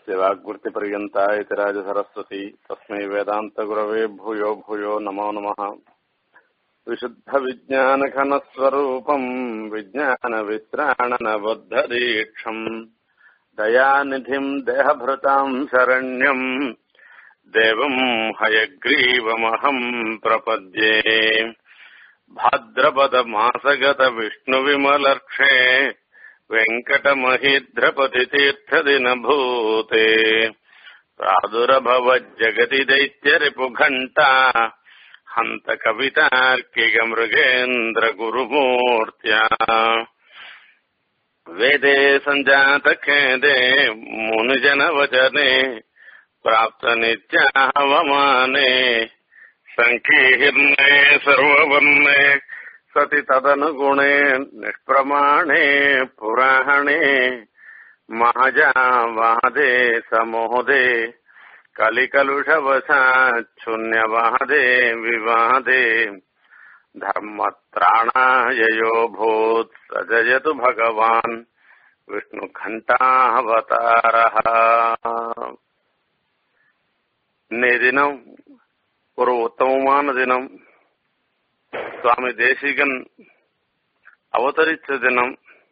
यस्य वाग्वृत्तिपर्यन्ता इति राजसरस्वती तस्मै वेदान्तगुरवे भूयो भूयो नमो नमः विशुद्धविज्ञानघनस्वरूपम् विज्ञानवित्राणनबद्धदीक्षम् दयानिधिम् देहभृताम् शरण्यम् देवम् हयग्रीवमहम् प्रपद्ये भाद्रपदमासगतविष्णुविमलर्क्षे वेङ्कटमहीद्रपतितीर्थदिनभूते प्रादुरभवज्जगति दैत्यरिपुघण्टा हन्त कवितार्किकमृगेन्द्रगुरुमूर्त्या वेदे सञ्जातखेदे मुनिजनवचने प्राप्तनित्याहवमाने सङ्कीर्णे सर्ववर्णे सति तदनुगुणे निष्प्रमाणे पुराणे महजावादे समोदे कलिकलुषवशाच्छून्यवादे विवादे धर्मत्राणाययो भूत् स जयतु भगवान् விஷ்ணுகண்டாவதாரः இன்னைய தினம் ஒரு உத்தமமான தினம் சுவாமி தேசிகன் அவதரித்த தினம்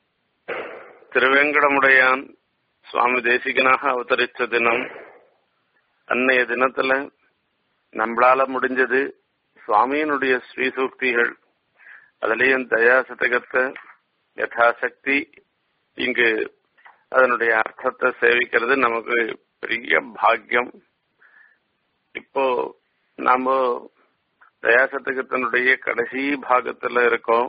திருவேங்கடமுடையான் சுவாமி தேசிகனாக அவதரித்த தினம் அன்னைய தினத்துல நம்மளால முடிஞ்சது சுவாமியினுடைய ஸ்ரீசூக்திகள் அதுலயும் தயா சதகத்தை யதாசக்தி இங்கு அதனுடைய அர்த்தத்தை சேவிக்கிறது நமக்கு பெரிய பாக்கியம் இப்போ நாம தயாசதகத்தினுடைய கடைசி பாகத்துல இருக்கோம்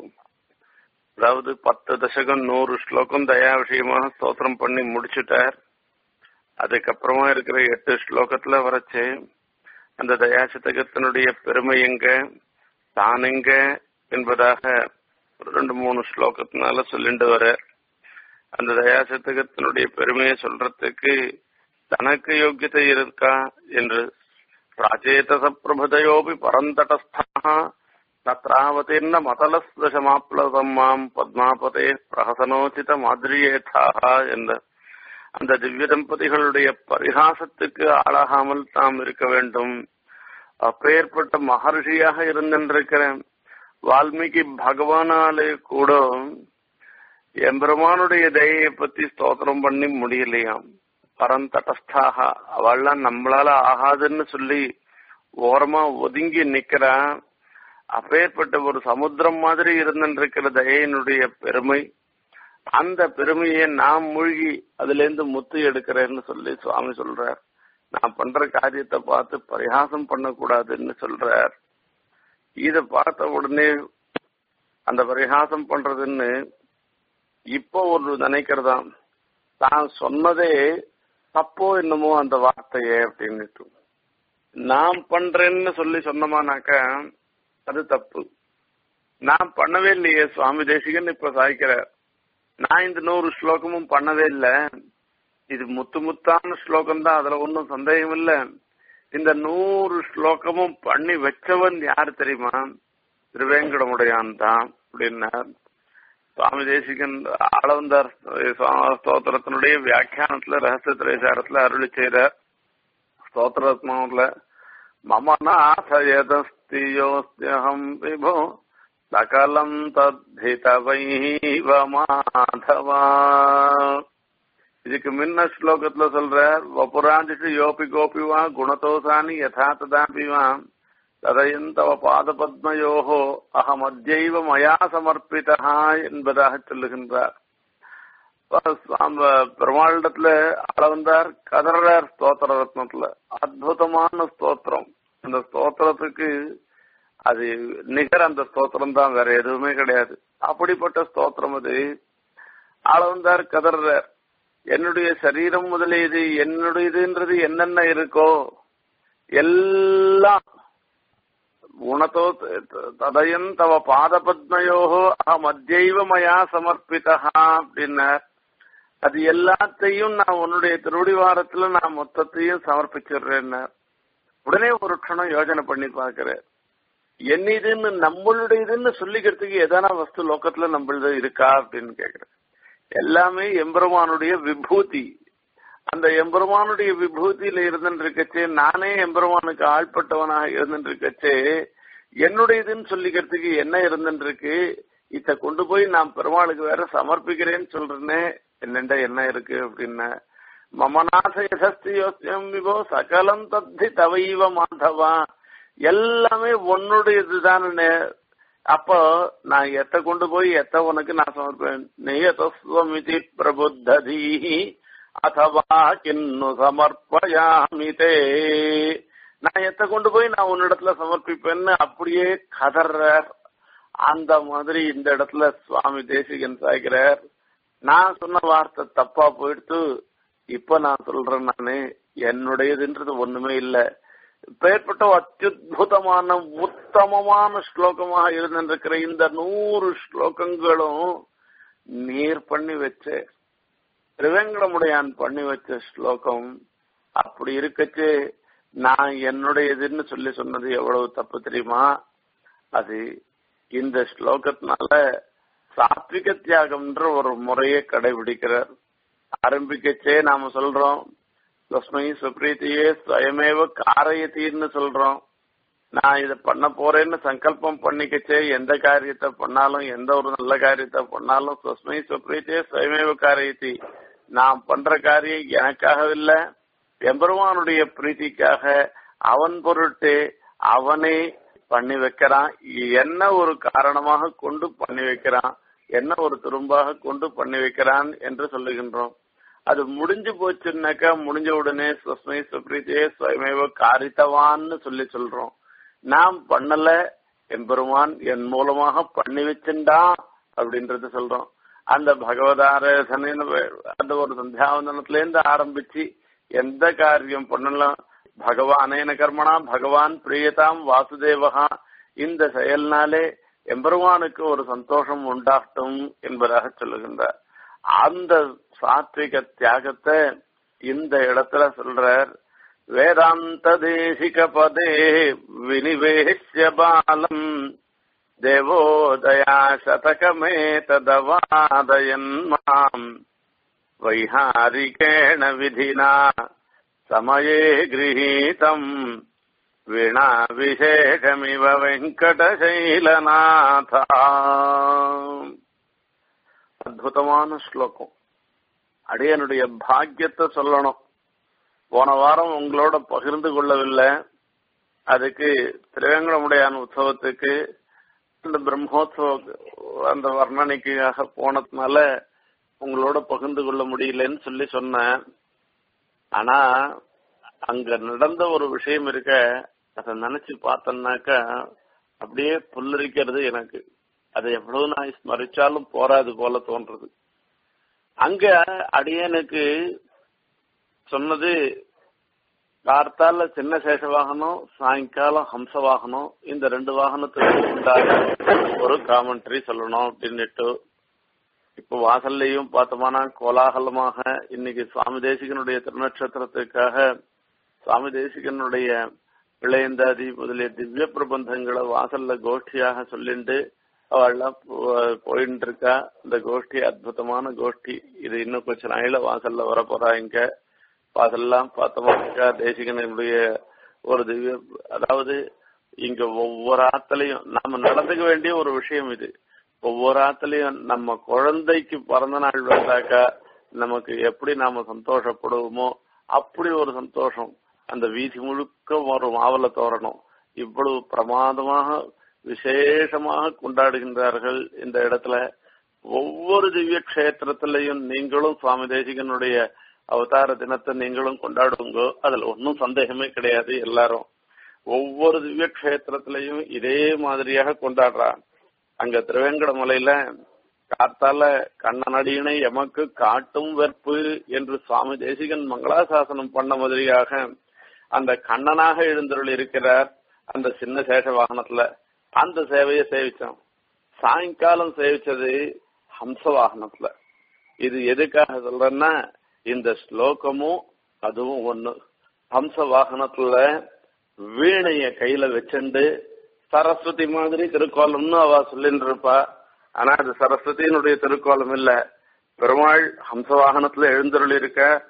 அதாவது பத்து தசகம் நூறு ஸ்லோகம் தயா விஷயமாக ஸ்தோத்திரம் பண்ணி முடிச்சுட்டார் அதுக்கப்புறமா இருக்கிற எட்டு ஸ்லோகத்துல வரைச்சு அந்த தயாசதகத்தினுடைய பெருமை எங்க தான் எங்க என்பதாக ரெண்டு மூணு ஸ்லோகத்தினால சொல்லிட்டு வர அந்த தயாசதகத்தினுடைய பெருமையை சொல்றதுக்கு தனக்கு யோக்கியதை இருக்கா என்று प्राचेतस प्रभृतयोऽपि परन्तटस्थाः तत्रावतीर्ण मतलस्दशमाप्लवम् மாம் பத்மாபதே பிரகசனோச்சித மாதிரியேதாக என்ற அந்த திவ்ய தம்பதிகளுடைய பரிகாசத்துக்கு ஆளாகாமல் தாம் இருக்க வேண்டும் அப்பேற்பட்ட மகர்ஷியாக இருந்திருக்கிற வால்மீகி பகவானாலே கூட எம்பெருமானுடைய தயையை பத்தி ஸ்தோத்திரம் பண்ணி முடியலையாம் பரந்தடஸ்தாக அவள்லாம் நம்மளால ஆகாதுன்னு சொல்லி ஓரமா ஒதுங்கி நிக்கிறா அப்பேற்பட்ட ஒரு சமுத்திரம் மாதிரி இருந்திருக்கிற தயையினுடைய பெருமை அந்த பெருமையை நான் மூழ்கி அதுல இருந்து முத்து எடுக்கிறேன்னு சொல்லி சுவாமி சொல்றார் நான் பண்ற காரியத்தை பார்த்து பரிகாசம் பண்ணக்கூடாதுன்னு சொல்றார் இத பார்த்த உடனே அந்த பரிகாசம் பண்றதுன்னு இப்போ ஒரு நினைக்கிறதாம் தான் சொன்னதே தப்போ என்னமோ அந்த வார்த்தையே அப்படின்னுட்டு நான் பண்றேன்னு சொல்லி சொன்னமானாக்க அது தப்பு நான் பண்ணவே இல்லையே சுவாமி தேசிகன் இப்ப சாய்க்கிறார் நான் இந்த நூறு ஸ்லோகமும் பண்ணவே இல்லை இது முத்து முத்தான ஸ்லோகம் தான் அதுல ஒன்றும் சந்தேகம் இல்லை இந்த நூறு ஸ்லோகமும் பண்ணி வச்சவன் யாரு தெரியுமா திருவேங்கடமுடையான் தான் அப்படின்னார் சுவாமி தேசிகன் ஆளவந்தார் ஸ்தோத்திரத்தினுடைய வியாக்கியானத்துல ரகசிய திரைசாரத்துல அருளி செய்தார் ஸ்தோத்திரத்மாவில மமநாசயதஸ்தியோஸ்தியகம் விபோ சகலம் தத்திதவைவ மாதவா இதுக்கு முன்ன ஸ்லோகத்துல சொல்ற வபுராஞ்சிட்டு யோபி கோபிவா குணதோசானி யதா ததாபிவா ததயந்தவ பாதபத்மயோகோ அகமத்யைவ மயா சமர்ப்பிதா என்பதாக சொல்லுகின்றார் பெருமாளிடத்துல அளவந்தார் கதறார் ஸ்தோத்திர ரத்னத்துல அற்புதமான ஸ்தோத்திரம் அந்த ஸ்தோத்திரத்துக்கு அது நிகர் அந்த ஸ்தோத்திரம் தான் வேற எதுவுமே கிடையாது அப்படிப்பட்ட ஸ்தோத்திரம் அது அளவந்தார் கதறார் என்னுடைய சரீரம் முதலியது என்னுடையதுன்றது என்னென்ன இருக்கோ எல்லாம் குணத்தோ ததயம் தவ பாதபத்மயோகோ அகம் அத்தியவ மயா சமர்ப்பிதா அப்படின்னார் அது எல்லாத்தையும் நான் உன்னுடைய திருவடிவாரத்துல நான் மொத்தத்தையும் சமர்ப்பிச்சிடுறேன் உடனே ஒரு க்ஷணம் யோஜனை பண்ணி பாக்குறேன் என்னதுன்னு நம்மளுடையதுன்னு சொல்லிக்கிறதுக்கு எதான வஸ்து லோக்கத்துல நம்மளது இருக்கா அப்படின்னு கேக்குறேன் எல்லாமே எம்பெருமானுடைய விபூதி அந்த எம்பெருமானுடைய விபூதியில இருந்துட்டு இருக்கச்சே நானே எம்பெருமானுக்கு ஆள்பட்டவனாக இருந்துட்டு இருக்கச்சே என்னுடையதுன்னு சொல்லிக்கிறதுக்கு என்ன இருந்துட்டு இருக்கு இத கொண்டு போய் நான் பெருமாளுக்கு வேற சமர்ப்பிக்கிறேன்னு சொல்றேனே என்னண்ட என்ன இருக்கு அப்படின்னா மமநாத யசஸ்தி யோசியம் விபோ சகலம் தத்தி தவைவ மாதவா எல்லாமே உன்னுடையதுதானே அப்போ நான் எத்த கொண்டு போய் எத்த உனக்கு நான் சமர்ப்பேன் நியதஸ்வமிதி பிரபுத்ததீ அதவா கிண்ணு சமர்ப்பயாமி தே நான் எத்த கொண்டு போய் நான் உன்னிடத்துல சமர்ப்பிப்பேன்னு அப்படியே கதறார் அந்த மாதிரி இந்த இடத்துல சுவாமி தேசிகன் சாய்க்கிறார் நான் சொன்ன வார்த்தை தப்பா போயிடுத்து இப்ப நான் சொல்றேன் நானு என்னுடையதுன்றது ஒண்ணுமே இல்ல பெயர்பட்ட அத்தியுதமான உத்தமமான ஸ்லோகமாக இருந்திருக்கிற இந்த நூறு ஸ்லோகங்களும் நீர் பண்ணி வச்ச திருவேங்கடமுடையான் பண்ணி வச்ச ஸ்லோகம் அப்படி இருக்கச்சு நான் என்னுடையதுன்னு சொல்லி சொன்னது எவ்வளவு தப்பு தெரியுமா அது இந்த ஸ்லோகத்தினால சாத்விக தியாகம்ன்ற ஒரு முறையை கடைபிடிக்கிறார் ஆரம்பிக்கச்சே நாம சொல்றோம் தஸ்மை சுப்ரீத்தியே ஸ்வயமேவ காரயத்தின்னு சொல்றோம் நான் இதை பண்ண போறேன்னு சங்கல்பம் பண்ணிக்கச்சே எந்த காரியத்தை பண்ணாலும் எந்த ஒரு நல்ல காரியத்தை பண்ணாலும் தஸ்மை சுப்ரீத்தியே ஸ்வயமேவ காரயத்தி நான் பண்ற காரியம் எனக்காக இல்ல எம்பெருமானுடைய பிரீத்திக்காக அவன் பொருட்டு அவனே பண்ணி வைக்கிறான் என்ன ஒரு காரணமாக கொண்டு பண்ணி வைக்கிறான் என்ன ஒரு துரும்பாக கொண்டு பண்ணி வைக்கிறான் என்று சொல்லுகின்றோம் அது முடிஞ்சு போச்சுன்னாக்கா முடிஞ்ச உடனே சுஸ்மை சுப்ரீதியே சுயமேவ காரித்தவான்னு சொல்லி சொல்றோம் நாம் பண்ணல எம்பெருமான் என் மூலமாக பண்ணி வச்சுண்டா அப்படின்றது சொல்றோம் அந்த பகவதாராதனை அந்த ஒரு சந்தியாவந்தனத்துல இருந்து ஆரம்பிச்சு எந்த காரியம் பண்ணலாம் பகவானேன கர்மனா பகவான் பிரியதாம் வாசுதேவகா இந்த செயல்னாலே எம்பெருமானுக்கு ஒரு சந்தோஷம் உண்டாகட்டும் என்பதாக சொல்லுகின்றார் அந்த சாத்விக தியாகத்தை இந்த இடத்துல சொல்றார் வேதாந்த தேசிக பதே வினிவேஷ்ய பாலம் தேவோதயா சதகமே ததவாதயன் மாம் வைஹாரிகேண விதினா समये गृहीतम् वीणा विशेषमिव வெங்கடசைலநாத அற்புதமான ஸ்லோகம் அடியனுடைய பாக்கியத்தை சொல்லணும் போன வாரம் உங்களோட பகிர்ந்து கொள்ளவில்லை அதுக்கு திருவேங்கடமுடையான் உற்சவத்துக்கு இந்த பிரம்மோத்சவ அந்த வர்ணனைக்காக போனதுனால உங்களோட பகிர்ந்து கொள்ள முடியலன்னு சொல்லி சொன்னேன் ஆனா அங்க நடந்த ஒரு விஷயம் இருக்க அதை நினைச்சு பார்த்தோம்னாக்கா அப்படியே புல்லரிக்கிறது எனக்கு அதை எவ்வளவு நான் ஸ்மரிச்சாலும் போராது போல தோன்றது அங்க அடியனுக்கு சொன்னது கார்த்தால சின்ன சேஷ வாகனம் சாயங்காலம் ஹம்ச வாகனம் இந்த ரெண்டு வாகனத்துக்கு உண்டாக ஒரு காமெண்ட்ரி சொல்லணும் அப்படின்னுட்டு இப்ப வாசல்லையும் பார்த்தோம்னா கோலாகலமாக இன்னைக்கு சுவாமி தேசிகனுடைய திருநட்சத்திரத்துக்காக சுவாமி தேசிகனுடைய இளையந்தாதி முதலிய திவ்ய பிரபந்தங்களை வாசல்ல கோஷ்டியாக சொல்லிட்டு அவள்லாம் போயிட்டு இருக்கா இந்த கோஷ்டி அற்புதமான கோஷ்டி இது இன்னும் கொஞ்ச நாயில வாசல்ல வர போறா இங்க வாசல்லாம் பார்த்தோம்னாக்கா தேசிகனுடைய ஒரு திவ்ய அதாவது இங்க ஒவ்வொரு ஆத்திலையும் நாம நடந்துக்க வேண்டிய ஒரு விஷயம் இது ஒவ்வொரு ஆத்துலயும் நம்ம குழந்தைக்கு பிறந்த நாள் வந்தாக்கா நமக்கு எப்படி நாம சந்தோஷப்படுவோமோ அப்படி ஒரு சந்தோஷம் அந்த வீதி முழுக்க ஒரு மாவல தோரணும் இவ்வளவு பிரமாதமாக விசேஷமாக கொண்டாடுகின்றார்கள் இந்த இடத்துல ஒவ்வொரு திவ்ய கஷேத்திரத்திலையும் நீங்களும் சுவாமி தேசிகனுடைய அவதார தினத்தை நீங்களும் கொண்டாடுவீங்கோ அதுல ஒன்னும் சந்தேகமே கிடையாது எல்லாரும் ஒவ்வொரு திவ்ய கஷேத்திரத்திலையும் இதே மாதிரியாக கொண்டாடுறான் அங்க திருவேங்கடமலையில காத்தால கண்ணனடியினை எமக்கு காட்டும் வெற்பு என்று சுவாமி தேசிகன் மங்களாசாசனம் பண்ண மாதிரியாக அந்த கண்ணனாக எழுந்தருள் இருக்கிறார் அந்த சின்ன சேஷ வாகனத்துல அந்த சேவையை சேவிச்சோம் சாயங்காலம் சேவிச்சது ஹம்ச வாகனத்துல இது எதுக்காக சொல்றேன்னா இந்த ஸ்லோகமும் அதுவும் ஒண்ணு ஹம்ச வாகனத்துல வீணைய கையில வச்சுண்டு சரஸ்வதி மாதிரி திருக்கோலம்னு அவ சொல்லிட்டு இருப்பா ஆனா அது சரஸ்வதியினுடைய திருக்கோலம் இல்ல பெருமாள் ஹம்ச வாகனத்துல எழுந்தருள் இருக்க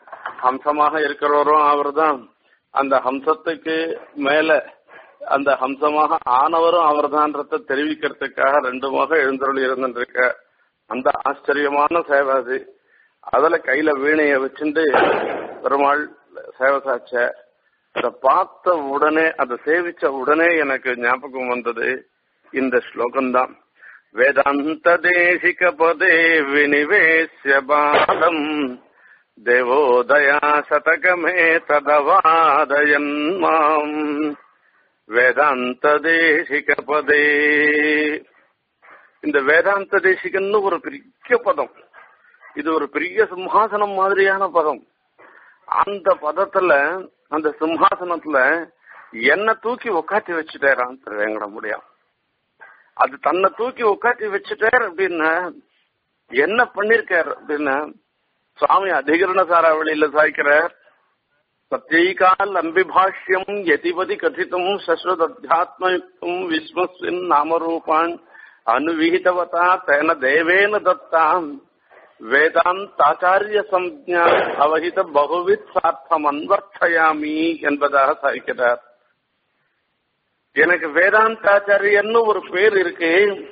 ஹம்சமாக இருக்கிறவரும் அவர்தான் அந்த ஹம்சத்துக்கு மேல அந்த ஹம்சமாக ஆனவரும் அவர்தான்றத தெரிவிக்கிறதுக்காக ரெண்டுமாக எழுந்தருள் இருந்துருக்க அந்த ஆச்சரியமான சேவை அது அதுல கையில வீணைய வச்சுட்டு பெருமாள் சேவை சாச்ச அதை பார்த்த உடனே அதை சேவிச்ச உடனே எனக்கு ஞாபகம் வந்தது இந்த ஸ்லோகம்தான் வேதாந்த தேசிக பதே வினிவேசிய பாலம் தேவோதயா சதகமே ததவாதயன் மாம் வேதாந்த தேசிக பதே இந்த வேதாந்த தேசிகன்னு ஒரு பெரிய பதம் இது ஒரு பெரிய சிம்ஹாசனம் மாதிரியான பதம் அந்த பதத்துல அந்த சிம்ஹாசனத்துல என்ன தூக்கி உக்காத்தி வச்சுட்டாரான் திருவேங்கட முடியும் அது தன்னை தூக்கி உக்காத்தி வச்சுட்டார் அப்படின்னா என்ன பண்ணிருக்கார் அப்படின்னா சுவாமி அதிகரண சாராவளியில சாய்க்கிறார் சத்யைகால் அம்பிபாஷ்யம் யதிபதி கதிதம் சஸ்வத் அத்தியாத்மயுக்தம் விஸ்வஸ்வின் நாமரூபான் அனுவிகிதவதா தேன தேவேன தத்தாம் வேதாந்தாச்சாரிய சம்ஜா அவஹித பகுவித் சார்த்தம் அன்வர்த்தயாமி என்பதாக சாய்க்கிறார் எனக்கு வேதாந்தாச்சாரியன்னு ஒரு பேர் இருக்கு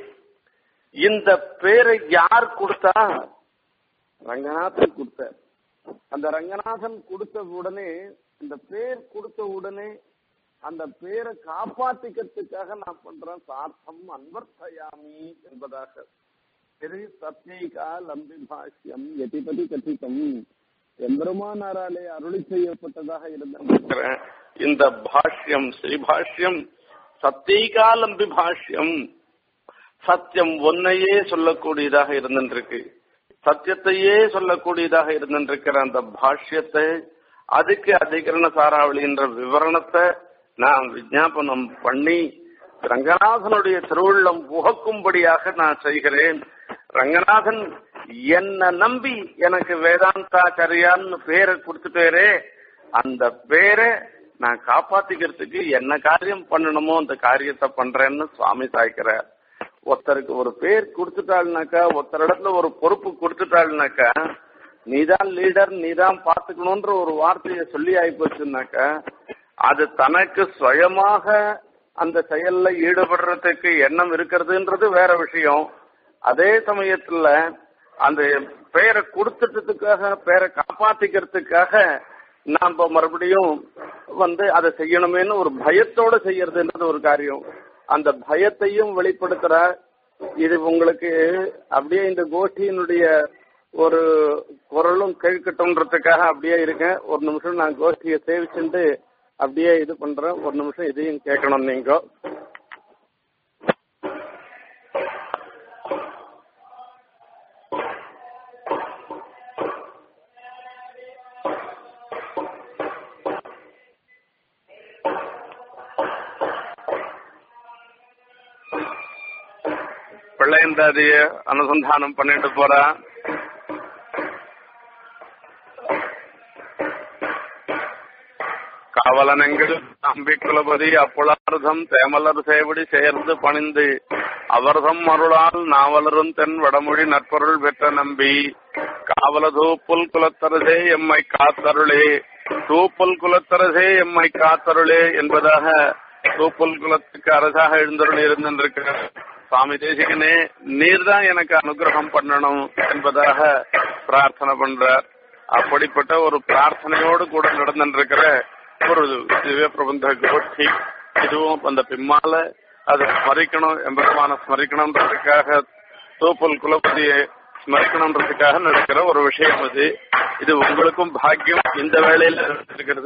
இந்த பேரை யார் கொடுத்தா ரங்கநாதன் கொடுத்தார் அந்த ரங்கநாதன் கொடுத்த உடனே இந்த பேர் கொடுத்த உடனே அந்த பேரை காப்பாத்திக்கிறதுக்காக நான் பண்றேன் சார்த்தம் அன்வர்த்தயாமி என்பதாக திரு சத்யைகா லம்பி பாஷ்யம் எதிபதி கதிதம் எம்பெருமானாராலே அருளி செய்யப்பட்டதாக இருந்த இந்த பாஷ்யம் ஸ்ரீபாஷ்யம் சத்தியகாலம்பி பாஷ்யம் சத்தியம் ஒன்னையே சொல்லக்கூடியதாக இருந்திருக்கு சத்தியத்தையே சொல்லக்கூடியதாக இருந்திருக்கிற அந்த பாஷ்யத்தை அதுக்கு அதிகரண சாராவளி என்ற விவரணத்தை நான் விஜாபனம் பண்ணி ரங்கநாதனுடைய திருவுள்ளம் புகக்கும்படியாக நான் செய்கிறேன் ரங்கநாதன் என்ன நம்பி எனக்கு வேதாந்தாச்சாரியான்னு பேரை கொடுத்துட்டாரே அந்த பேரை நான் காப்பாத்திக்கிறதுக்கு என்ன காரியம் பண்ணணுமோ அந்த காரியத்தை பண்றேன்னு சுவாமி சாய்க்கிறார் ஒருத்தருக்கு ஒரு பேர் கொடுத்துட்டாள்னாக்கா ஒருத்தர் இடத்துல ஒரு பொறுப்பு கொடுத்துட்டாள்னாக்கா நீதான் லீடர் நீதான் பாத்துக்கணும்ன்ற ஒரு வார்த்தையை சொல்லி ஆயிப்போச்சுனாக்கா அது தனக்கு சுயமாக அந்த செயல்ல ஈடுபடுறதுக்கு எண்ணம் இருக்கிறதுன்றது வேற விஷயம் அதே சமயத்துல அந்த பெயரை கொடுத்துட்டதுக்காக பெயரை காப்பாத்திக்கிறதுக்காக நாம மறுபடியும் வந்து அதை செய்யணுமேனு ஒரு பயத்தோட செய்யறதுன்றது ஒரு காரியம் அந்த பயத்தையும் வெளிப்படுத்துற இது உங்களுக்கு அப்படியே இந்த கோஷ்டியினுடைய ஒரு குரலும் கேட்கட்டும்ன்றதுக்காக அப்படியே இருக்கேன் ஒரு நிமிஷம் நான் கோஷ்டியை சேவிச்சுட்டு அப்படியே இது பண்றேன் ஒரு நிமிஷம் இதையும் கேட்கணும் நீங்க பிள்ளைந்தாதிய அனுசந்தானம் பண்ணிட்டு போறா காவலனெங்கள் நம்பி குலபதி அப்புளார்தம் தேமலர் சேவடி சேர்ந்து பணிந்து அவர்தம் அருளால் நாவலரும் தென் வடமொழி நற்பொருள் பெற்ற நம்பி காவல தூப்புல் குலத்தரசே எம்மை காத்தருளே தூப்புல் குலத்தரசே எம்மை காத்தருளே என்பதாக தூப்புல் குலத்துக்கு அரசாக எழுந்தருள் இருந்திருக்கிறார் சுவாமி தேசிகனே நீர் தான் எனக்கு அனுகிரகம் பண்ணணும் என்பதாக பிரார்த்தனை பண்றார் அப்படிப்பட்ட ஒரு பிரார்த்தனையோடு கூட நடந்துருக்கிற ஒரு திவ்ய பிரபந்த கோஷ்டி இதுவும் அந்த பிம்மால அதை ஸ்மரிக்கணும் எம்பெருமான ஸ்மரிக்கணும்ன்றதுக்காக தூப்பல் குலபதியை ஸ்மரிக்கணும்ன்றதுக்காக நடக்கிற ஒரு விஷயம் அது இது உங்களுக்கும் பாக்கியம் இந்த வேளையில இருக்கிறது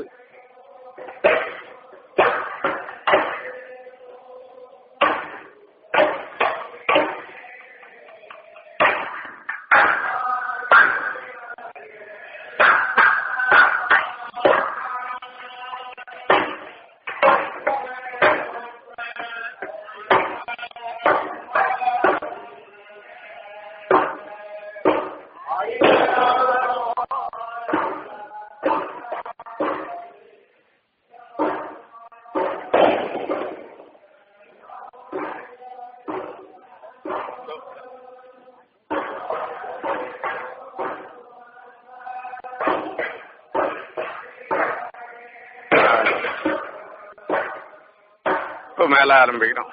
இப்ப மேல ஆரம்பிக்கிறோம்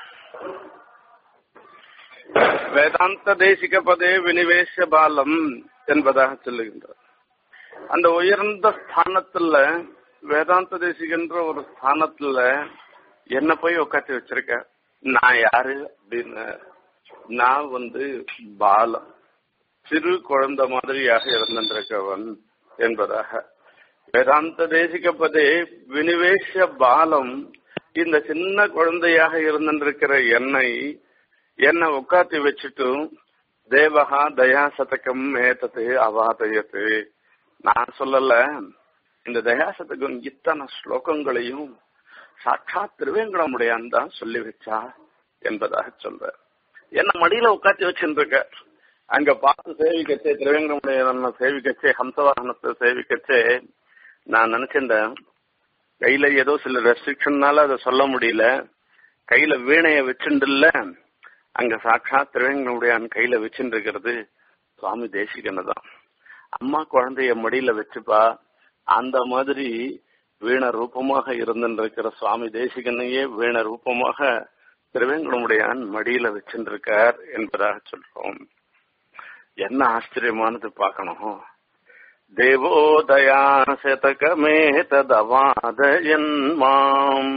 வேதாந்த தேசிக பதே வினிவேஷ பாலம் என்பதாக சொல்லுகின்றார் அந்த உயர்ந்த ஸ்தானத்துல வேதாந்த தேசிகன்ற ஒரு ஸ்தானத்துல என்ன போய் உட்காந்து வச்சிருக்க நான் யாரு அப்படின்னு நான் வந்து பாலம் சிறு குழந்தை மாதிரியாக இருந்திருக்கவன் என்பதாக வேதாந்த தேசிக பதே வினிவேஷ பாலம் இந்த சின்ன குழந்தையாக இருந்திருக்கிற என்னை என்னை உட்காத்தி வச்சுட்டு தேவகா தயா சதகம் ஏத்தது அவாதயத்து நான் சொல்லல இந்த தயா சதகம் இத்தனை ஸ்லோகங்களையும் சாட்சாத் திருவேங்கடமுடையான் தான் சொல்லி வச்சா என்பதாக சொல்ற என்ன மடியில உட்காத்தி வச்சுருக்க அங்க பார்த்து சேவிக்கச்சே திருவேங்கடமுடையவன சேவிக்கச்சே ஹம்சவாகனத்தை சேவிக்கச்சே நான் நினைச்சிருந்தேன் கையில ஏதோ சில ரெஸ்ட்ரிக்ஷன்னால அதை சொல்ல முடியல கையில வீணைய வச்சுண்டுல அங்க சாட்சாத் திருவேங்கடமுடையான் கையில வச்சுட்டு இருக்கிறது சுவாமி தேசிகனை தான் அம்மா குழந்தைய மடியில வச்சுப்பா அந்த மாதிரி வீண ரூபமாக இருந்திருக்கிற சுவாமி தேசிகனையே வீண ரூபமாக திருவேங்கடமுடையான் மடியில வச்சுருக்கார் என்பதாக சொல்றோம் என்ன ஆச்சரியமானது பார்க்கணும் தேவோதயா சதகமே ததவாதயன் மாம்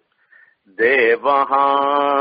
தேவஹா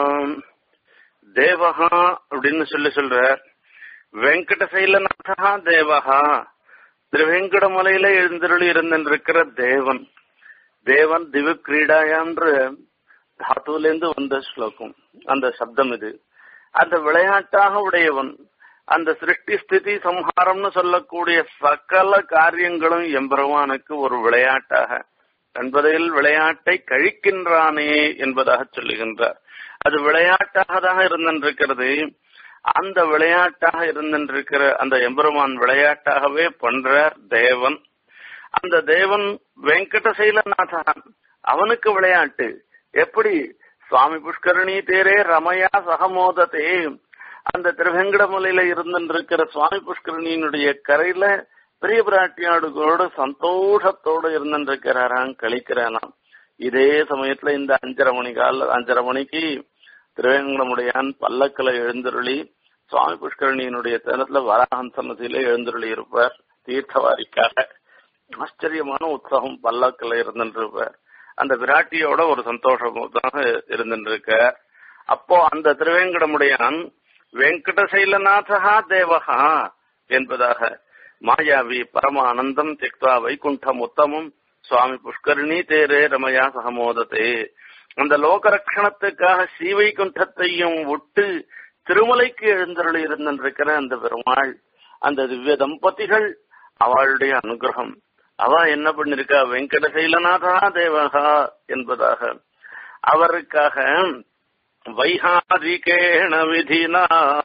தேவஹா அப்படின்னு சொல்லி சொல்ற வெங்கடசைலநாதா தேவஹா திருவேங்கடமலையில எழுந்தருளி இருந்திருக்கிற தேவன் தேவன் திவு கிரீடாயான்ற தாத்துலேருந்து வந்த ஸ்லோகம் அந்த சப்தம் இது அந்த விளையாட்டாக உடையவன் அந்த சிருஷ்டி ஸ்திதி சம்ஹாரம்னு சொல்லக்கூடிய சகல காரியங்களும் எம்பெருமானுக்கு ஒரு விளையாட்டாக என்பதில் விளையாட்டை கழிக்கின்றானே என்பதாக சொல்லுகின்றார் அது விளையாட்டாக தான் இருந்திருக்கிறது அந்த விளையாட்டாக இருந்திருக்கிற அந்த எம்பெருமான் விளையாட்டாகவே பண்றார் தேவன் அந்த தேவன் வெங்கடசைலநாதன் அவனுக்கு விளையாட்டு எப்படி சுவாமி புஷ்கரணி தேரே ரமயா சகமோதத்தே அந்த திருவெங்கடமலையில இருந்திருக்கிற சுவாமி புஷ்கரணியினுடைய கரையில பெரிய பிராட்டியாடுகளோட சந்தோஷத்தோடு இருந்திருக்கிறாராம் கழிக்கிறானாம் இதே சமயத்துல இந்த அஞ்சரை மணி கால அஞ்சரை மணிக்கு திருவேங்கடமுடையான் பல்லக்கில எழுந்தருளி சுவாமி புஷ்கரணியினுடைய தினத்துல வராகந்தனத்தில எழுந்தருளி இருப்பார் தீர்த்தவாரிக்காக ஆச்சரியமான உற்சாகம் பல்லக்கில் இருந்திருப்பார் அந்த விராட்டியோட ஒரு சந்தோஷமாக இருந்திருக்க அப்போ அந்த திருவேங்கடமுடையான் வெங்கடசைலநாதா தேவகா என்பதாக மாயாவி பரமானந்தம் திக்வா வைகுண்டம் உத்தமம் சுவாமி புஷ்கரணி தேரே ரமயா சகமோதத்தே அந்த லோக ரட்சணத்துக்காக ஸ்ரீவைகுண்டத்தையும் விட்டு திருமலைக்கு எழுந்தருளி இருந்திருக்கிற அந்த பெருமாள் அந்த திவ்ய தம்பதிகள் அவளுடைய அனுகிரகம் அவ என்ன பண்ணிருக்கா வெங்கடசைலநாதா தேவகா என்பதாக அவருக்காக வைகாரிகேண விதினா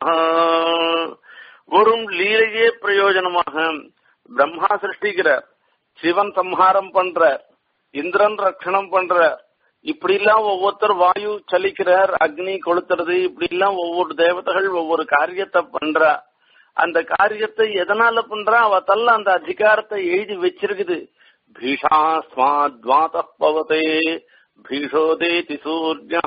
வெறும் லீலையே பிரயோஜனமாக பிரம்மா சிருஷ்டிக்கிறார் சிவன் சம்ஹாரம் பண்றார் இந்திரன் ரட்சணம் பண்றார் இப்படி எல்லாம் ஒவ்வொருத்தர் வாயு சலிக்கிறார் அக்னி கொளுத்துறது இப்படி எல்லாம் ஒவ்வொரு தேவதைகள் ஒவ்வொரு காரியத்தை பண்றா அந்த காரியத்தை எதனால பண்றா அவத்தல்ல அந்த அதிகாரத்தை எழுதி வச்சிருக்குது பீஷாஸ்மாத்வாத பவதே பீஷோதேதி சூர்யா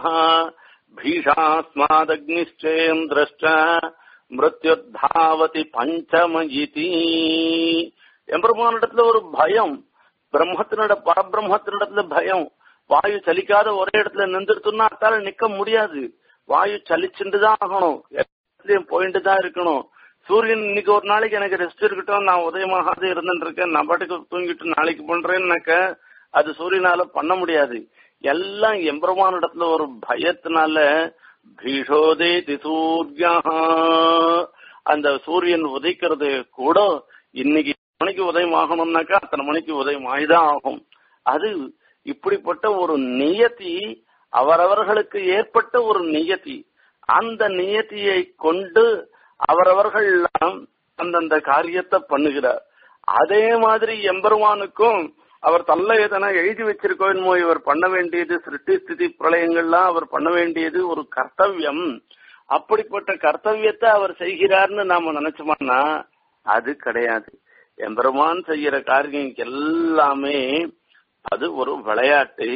பீஷாஸ்மாதக்னிச்சேந்திரஷ்ட மிருத்யுத்தாவதி பஞ்சமயிதி எம்பெருமானிடத்துல ஒரு பயம் பிரம்மத்தினோட பரபிரம்மத்தினிடத்துல பயம் வாயு சலிக்காத ஒரே இடத்துல நின்றுட்டுன்னா அத்தால நிக்க முடியாது வாயு சலிச்சுட்டு தான் ஆகணும் எல்லாத்துலயும் போயிட்டு தான் இருக்கணும் சூரியன் இன்னைக்கு ஒரு நாளைக்கு எனக்கு ரெஸ்ட் இருக்கட்டும் நான் உதயமாகாத இருந்துட்டு இருக்கேன் நான் பாட்டுக்கு தூங்கிட்டு நாளைக்கு பண்றேன்னாக்க அது சூரியனால பண்ண முடியாது எல்லாம் எம்பெருமான இடத்துல ஒரு பயத்தினால பீஷோதே திசூர்யா அந்த சூரியன் உதைக்கிறது கூட இன்னைக்கு மணிக்கு உதயம் ஆகணும்னாக்கா அத்தனை மணிக்கு உதயம் ஆகிதான் ஆகும் அது இப்படிப்பட்ட ஒரு நியதி அவரவர்களுக்கு ஏற்பட்ட ஒரு நியதி அந்த நியத்தியை கொண்டு அவரவர்கள் அந்தந்த காரியத்தை பண்ணுகிறார் அதே மாதிரி எம்பெருமானுக்கும் அவர் தள்ள எதனா எழுதி வச்சிருக்கோமோ இவர் பண்ண வேண்டியது சிருஷ்டி ஸ்திதி பிரளயங்கள்லாம் அவர் பண்ண வேண்டியது ஒரு கர்த்தவியம் அப்படிப்பட்ட கர்த்தவியத்தை அவர் செய்கிறார்னு நாம நினைச்சோம்னா அது கிடையாது எம்பெருமான் செய்யற காரியம் எல்லாமே அது ஒரு விளையாட்டு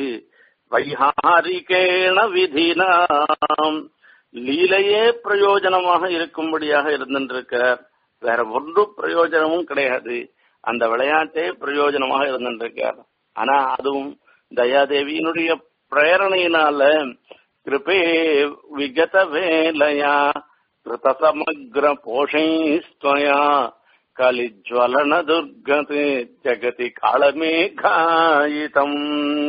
வைஹாரிகேண விதினாம் லீலையே பிரயோஜனமாக இருக்கும்படியாக இருந்திருக்கார் வேற ஒன்று பிரயோஜனமும் கிடையாது அந்த விளையாட்டே பிரயோஜனமாக இருந்திருக்கார் ஆனா அதுவும் தயாதேவியினுடைய பிரேரணையினால கிருபே விகத வேலையா கிருத சமக்ர போஷைஸ்வயா கலிஜ்வலன துர்கது ஜெகதி காலமேகாயிதம்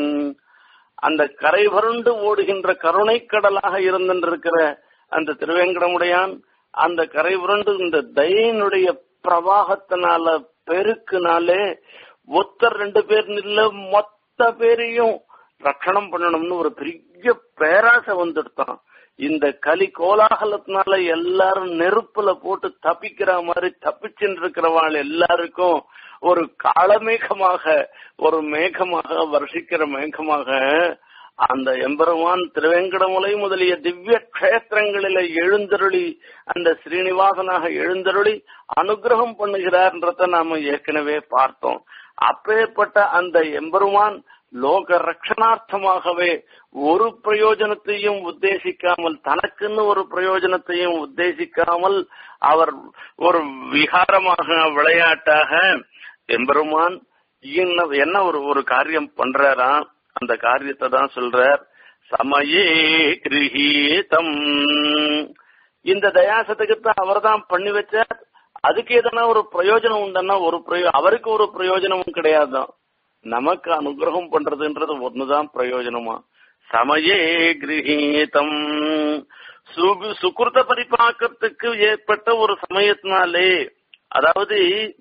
அந்த கரை புரண்டு ஓடுகின்ற கருணை கடலாக இருந்திருக்கிற அந்த திருவேங்கடமுடையான் அந்த கரை புரண்டு இந்த தயினுடைய பிரவாகத்தினால பெருக்குனாலே ஒத்தர் ரெண்டு பேர் இல்ல மொத்த பேரையும் ரட்சணம் பண்ணணும்னு ஒரு பெரிய பேராசை வந்துடுத்தான் இந்த கலி கோலாகலத்தினால எல்லாரும் நெருப்புல போட்டு தப்பிக்கிற மாதிரி தப்பிச்சுட்டு இருக்கிறவாள் எல்லாருக்கும் ஒரு காலமேகமாக ஒரு மேகமாக வருஷிக்கிற மேகமாக அந்த எம்பெருமான் திருவேங்கடமுலை முதலிய திவ்ய கஷேத்திரங்களில எழுந்தருளி அந்த ஸ்ரீனிவாசனாக எழுந்தருளி அனுகிரகம் பண்ணுகிறார்ன்றத நாம ஏற்கனவே பார்த்தோம் அப்பேற்பட்ட அந்த எம்பெருமான் லோக ரட்சணார்த்தமாகவே ஒரு பிரயோஜனத்தையும் உத்தேசிக்காமல் தனக்குன்னு ஒரு பிரயோஜனத்தையும் உத்தேசிக்காமல் அவர் ஒரு விகாரமாக விளையாட்டாக எம்பெருமான் என்ன என்ன ஒரு ஒரு காரியம் பண்றாரா அந்த காரியத்தை தான் சொல்றார் சமயே கிரகீதம் இந்த தயாசத்துக்கு அவர் தான் பண்ணி வச்சார் அதுக்கு எதனா ஒரு பிரயோஜனம் உண்டுன்னா ஒரு பிரயோ அவருக்கு ஒரு பிரயோஜனமும் கிடையாதுதான் நமக்கு அனுகிரகம் பண்றதுன்றது ஒண்ணுதான் பிரயோஜனமா சமயே கிரகீதம் சுகிருத பரிபாக்கத்துக்கு ஏற்பட்ட ஒரு சமயத்தினாலே அதாவது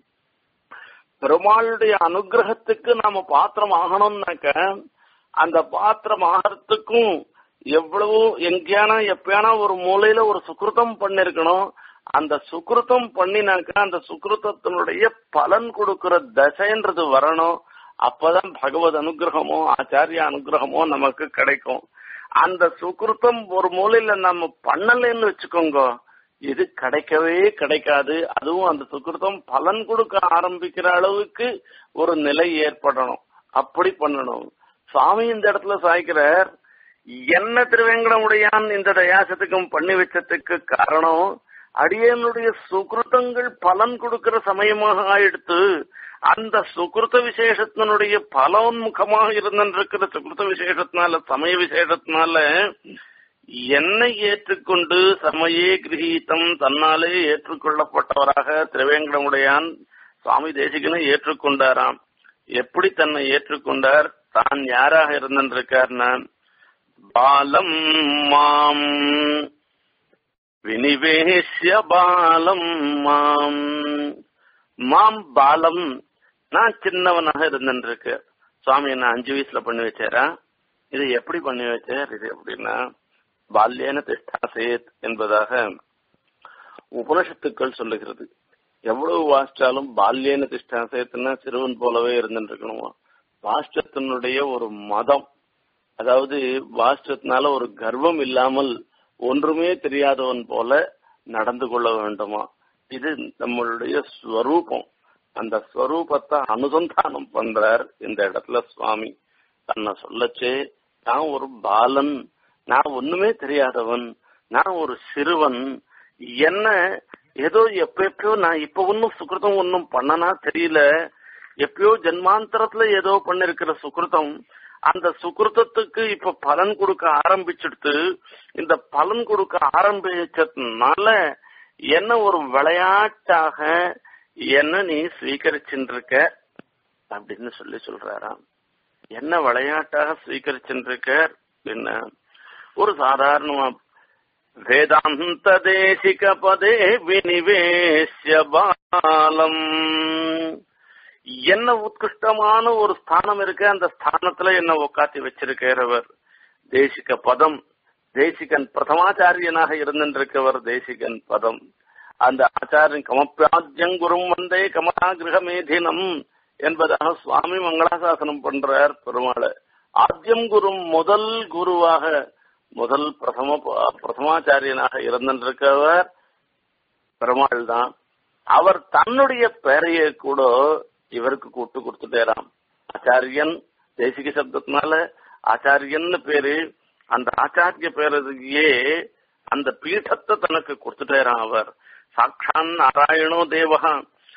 பெருமாளுடைய அனுகிரகத்துக்கு நாம பாத்திரம் ஆகணும்னாக்க அந்த பாத்திரம் ஆகிறதுக்கும் எவ்வளவு எங்கேயானா எப்பயானா ஒரு மூலையில ஒரு சுக்கிருத்தம் பண்ணிருக்கணும் அந்த சுக்கிருத்தம் பண்ணினாக்க அந்த சுக்கிருத்தத்தினுடைய பலன் கொடுக்கிற தசைன்றது வரணும் அப்பதான் பகவத் அனுகிரகமோ ஆச்சாரிய அனுகிரகமோ நமக்கு கிடைக்கும் அந்த சுக்கிருத்தம் ஒரு மூலையில நம்ம பண்ணலன்னு வச்சுக்கோங்க இது கிடைக்கவே கிடைக்காது அதுவும் அந்த சுக்கிருத்தம் பலன் கொடுக்க ஆரம்பிக்கிற அளவுக்கு ஒரு நிலை ஏற்படணும் அப்படி பண்ணணும் சுவாமி இந்த இடத்துல சாய்க்கிறார் என்ன திருவேங்கடமுடையான் இந்த தயாசத்துக்கும் பண்ணி வச்சதுக்கு காரணம் அடியனுடைய சுகிருத்தங்கள் பலன் கொடுக்கிற சமயமாக ஆயிடுத்து அந்த சுகிருத்த விசேஷத்தினுடைய பலோன்முகமாக இருந்திருக்கிற சுகிருத்த விசேஷத்தினால சமய விசேஷத்தினால என்னை ஏற்றுக்கொண்டு சமயே கிரகீதம் தன்னாலே ஏற்றுக்கொள்ளப்பட்டவராக திருவேங்கடமுடையான் சுவாமி தேசிகனை ஏற்றுக்கொண்டாராம் எப்படி தன்னை ஏற்றுக்கொண்டார் தான் யாராக இருந்திருக்கார்னா பாலம் மாம் வினிவேசிய பாலம் மாம் மாம் பாலம் நான் சின்னவனாக இருந்திருக்கு சுவாமி என்ன அஞ்சு வயசுல பண்ணி வச்சாரா இது எப்படி பண்ணி வச்சார் இது எப்படின்னா பால்யன திஷ்டாசேத் என்பதாக உபனிஷத்துக்கள் சொல்லுகிறது எவ்வளவு வாசிச்சாலும் பால்யன திஷ்டாசேத்னா சிறுவன் போலவே இருந்துருக்கணுமா வாஷ்டத்தினுடைய ஒரு மதம் அதாவது வாஷ்டத்தினால ஒரு கர்வம் இல்லாமல் ஒன்றுமே தெரியாதவன் போல நடந்து கொள்ள வேண்டுமா இது நம்மளுடைய ஸ்வரூபம் அந்த ஸ்வரூபத்தை அனுசந்தானம் பண்றார் இந்த இடத்துல சுவாமி தன்னை சொல்லச்சே நான் ஒரு பாலன் நான் ஒண்ணுமே தெரியாதவன் நான் ஒரு சிறுவன் என்ன ஏதோ எப்ப எப்பயோ நான் இப்ப ஒன்னும் சுக்கிருதம் ஒன்னும் பண்ணனா தெரியல எப்பயோ ஜென்மாந்தரத்துல ஏதோ பண்ணிருக்கிற சுக்கிருதம் அந்த சுக்கிருத்தத்துக்கு இப்ப பலன் கொடுக்க ஆரம்பிச்சுடுத்து இந்த பலன் கொடுக்க ஆரம்பிச்சதுனால என்ன ஒரு விளையாட்டாக என்ன நீ ஸ்வீகரிச்சுருக்க அப்படின்னு சொல்லி சொல்றாராம் என்ன விளையாட்டாக ஸ்வீகரிச்சுருக்க என்ன ஒரு சாதாரணமா வேதாந்த தேசிக பதே வினிவேசிய பாலம் என்ன உத்கிருஷ்டமான ஒரு ஸ்தானம் இருக்கு அந்த ஸ்தானத்துல என்ன உக்காத்தி வச்சிருக்கிறவர் தேசிக பதம் தேசிகன் பிரதமாச்சாரியனாக இருந்திருக்கவர் தேசிகன் பதம் அந்த ஆச்சாரியன் கமப்பியாஜ்யம் குரும் வந்தே கமலா கிரகமேதினம் என்பதாக சுவாமி மங்களாசாசனம் பண்றார் பெருமாளை ஆத்தியம் குரு முதல் குருவாக முதல் பிரதம பிரதமாச்சாரியனாக இருந்திருக்கவர் பெருமாள் தான் அவர் தன்னுடைய பெயரையே கூட இவருக்கு கூட்டு கொடுத்துட்டேராம் ஆச்சாரியன் தேசிக சப்தத்தினால ஆச்சாரியன்னு பேரு அந்த ஆச்சாரிய பேரதுக்கே அந்த பீഠத்தை தனக்கு கொடுத்துட்டாராம் அவர் சாட்சான் நாராயணோ தேவகா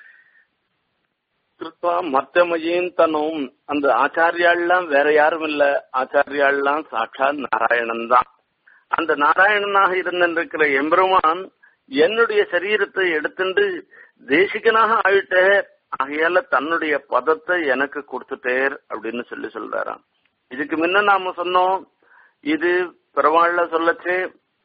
கிருத்வா மர்த்தமயின் தனும் அந்த ஆச்சாரியாள்லாம் வேற யாரும் இல்ல ஆச்சாரியாள்லாம் சாட்சாத் நாராயணன் தான் அந்த நாராயணனாக இருந்திருக்கிற எம்பெருமான் என்னுடைய சரீரத்தை எடுத்துட்டு தேசிகனாக ஆயிட்டே ஆகையால தன்னுடைய பதத்தை எனக்கு கொடுத்துட்டேர் அப்படின்னு சொல்லி சொல்றாராம் இதுக்கு முன்ன நாம சொன்னோம் இது பெருமாள்ல சொல்லச்சு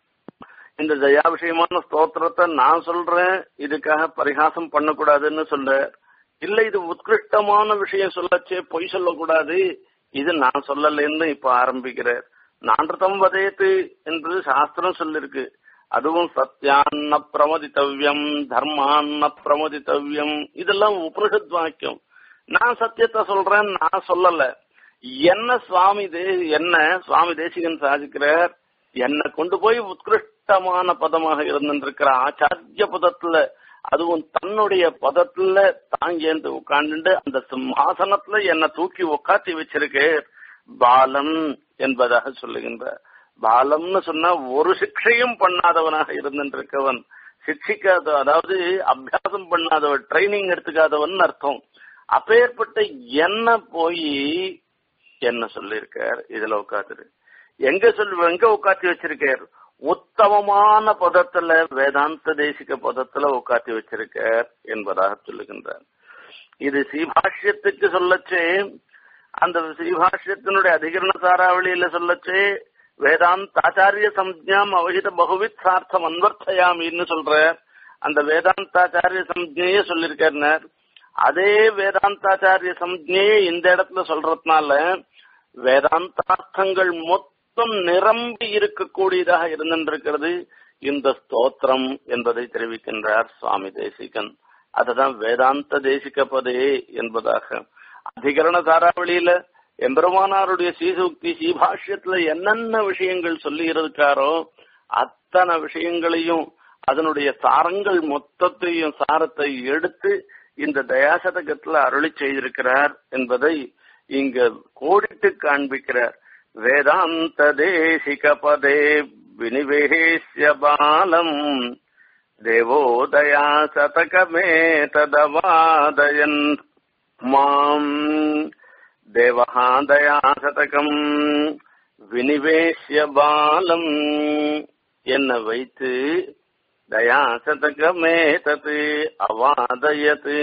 இந்த தயாபிஷயமான ஸ்தோத்திரத்தை நான் சொல்றேன் இதுக்காக பரிகாசம் பண்ணக்கூடாதுன்னு சொல்ற இல்ல இது உத்கிருஷ்டமான விஷயம் சொல்லச்சே பொய் சொல்லக்கூடாது இது நான் சொல்லலைன்னு இப்ப ஆரம்பிக்கிறார் நான்றதம் வதேத்து என்று சாஸ்திரம் சொல்லிருக்கு அதுவும் சத்தியான்ன பிரமதித்தவ்யம் தர்மான்ன பிரமதித்தவ்யம் இதெல்லாம் உபனிஷத் வாக்கியம் நான் சத்தியத்தை சொல்றேன் நான் சொல்லல என்ன சுவாமி தே என்ன சுவாமி தேசிகன் சாதிக்கிறார் என்னை கொண்டு போய் உத்கிருஷ்டமான பதமாக இருந்திருக்கிற ஆச்சாரிய பதத்துல அதுவும் தன்னுடைய பதத்துல தாங்கேந்து உட்கார்ந்து அந்த சிம்மாசனத்துல என்னை தூக்கி உட்காத்தி வச்சிருக்கு பாலம் என்பதாக சொல்லுகின்ற பாலம்னு சொன்னா ஒரு சிக்ஷையும் பண்ணாதவனாக இருந்திருக்கவன் சிக்ஷிக்காத அதாவது அபியாசம் பண்ணாதவன் ட்ரைனிங் எடுத்துக்காதவன் அர்த்தம் அப்பேற்பட்ட என்ன போய் என்ன சொல்லியிருக்கார் இதுல உட்காந்துரு எங்க சொல்லு எங்க உட்காத்தி வச்சிருக்கார் உத்தமமான பதத்துல வேதாந்த தேசிக பதத்துல உட்காத்தி வச்சிருக்கார் என்பதாக சொல்லுகின்றார் இது சீபாஷ்யத்துக்கு சொல்லச்சே அந்த சீபாஷ்யத்தினுடைய அதிகரண சாராவளியில சொல்லச்சே வேதாந்தாச்சாரிய சம்ஜாம் அவகித பகுவித் சார்த்தம் அன்வர்த்தயாமின்னு சொல்ற அந்த வேதாந்தாச்சாரிய சம்ஜையே சொல்லியிருக்காருனர் அதே வேதாந்தாச்சாரிய சம்ஜையே இந்த இடத்துல சொல்றதுனால வேதாந்தார்த்தங்கள் மொத்தம் நிரம்பி இருக்கக்கூடியதாக இருந்திருக்கிறது இந்த ஸ்தோத்திரம் என்பதை தெரிவிக்கின்றார் சுவாமி தேசிகன் அதுதான் வேதாந்த தேசிக பதே என்பதாக அதிகரண தாராவளியில எம்பெருமானாருடைய சீசுக்தி சீபாஷ்யத்துல என்னென்ன விஷயங்கள் சொல்லி இருக்காரோ அத்தனை விஷயங்களையும் அதனுடைய சாரங்கள் மொத்தத்தையும் சாரத்தை எடுத்து இந்த தயாசதகத்துல அருளி செய்திருக்கிறார் என்பதை இங்க கோடிட்டு காண்பிக்கிறார் வேதாந்த தேசிக பதே வினிவேசிய பாலம் தேவோதயா சதகமே ததவாதயன் மாம் தேவஹாதயா சதகம் வினிவேசிய பாலம் என்ன வைத்து தயாசதகமே தது அவாதயது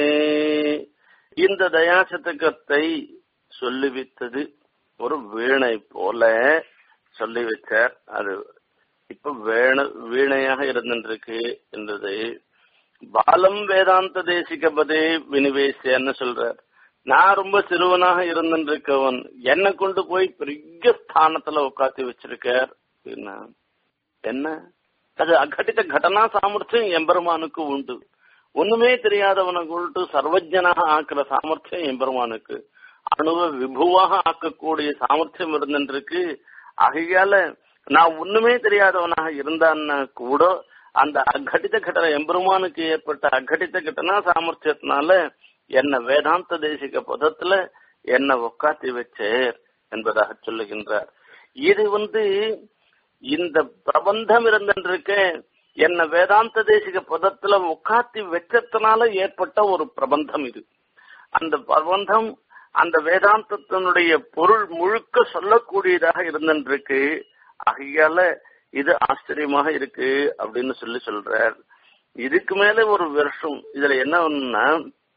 இந்த தயாசதகத்தை சொல்லிவித்தது ஒரு வீணை போல சொல்லி வச்சார் அது இப்ப வேண வீணையாக இருந்துருக்கு என்றது பாலம் வேதாந்த தேசிக பதே வினிவேசியன்னு சொல்றார் நான் ரொம்ப சிறுவனாக இருந்துருக்கவன் என்னை கொண்டு போய் பெரிய ஸ்தானத்துல உட்காத்தி வச்சிருக்கார் அப்படின்னா என்ன அது அகட்டித்த கடனா சாமர்த்தியம் எம்பெருமானுக்கு உண்டு ஒண்ணுமே தெரியாதவனை கொண்டு சர்வஜனாக ஆக்குற சாமர்த்தியம் எம்பெருமானுக்கு அணுவ விபுவாக ஆக்கக்கூடிய சாமர்த்தியம் இருந்துருக்கு ஆகையால நான் ஒண்ணுமே தெரியாதவனாக இருந்தான்னா கூட அந்த அகட்டித்த கட்டண எம்பெருமானுக்கு ஏற்பட்ட அகட்டித்த கட்டணா சாமர்த்தியத்தினால என்ன வேதாந்த தேசிக பதத்துல என்ன உக்காத்தி வச்சேர் என்பதாக சொல்லுகின்றார் இது வந்து இந்த பிரபந்தம் இருந்திருக்க என்ன வேதாந்த தேசிக பதத்துல உக்காத்தி வச்சதுனால ஏற்பட்ட ஒரு பிரபந்தம் இது அந்த பிரபந்தம் அந்த வேதாந்தத்தினுடைய பொருள் முழுக்க சொல்லக்கூடியதாக இருந்திருக்கு ஆகையால இது ஆச்சரியமாக இருக்கு அப்படின்னு சொல்லி சொல்றார் இதுக்கு மேல ஒரு வருஷம் இதுல என்ன ஒண்ணுன்னா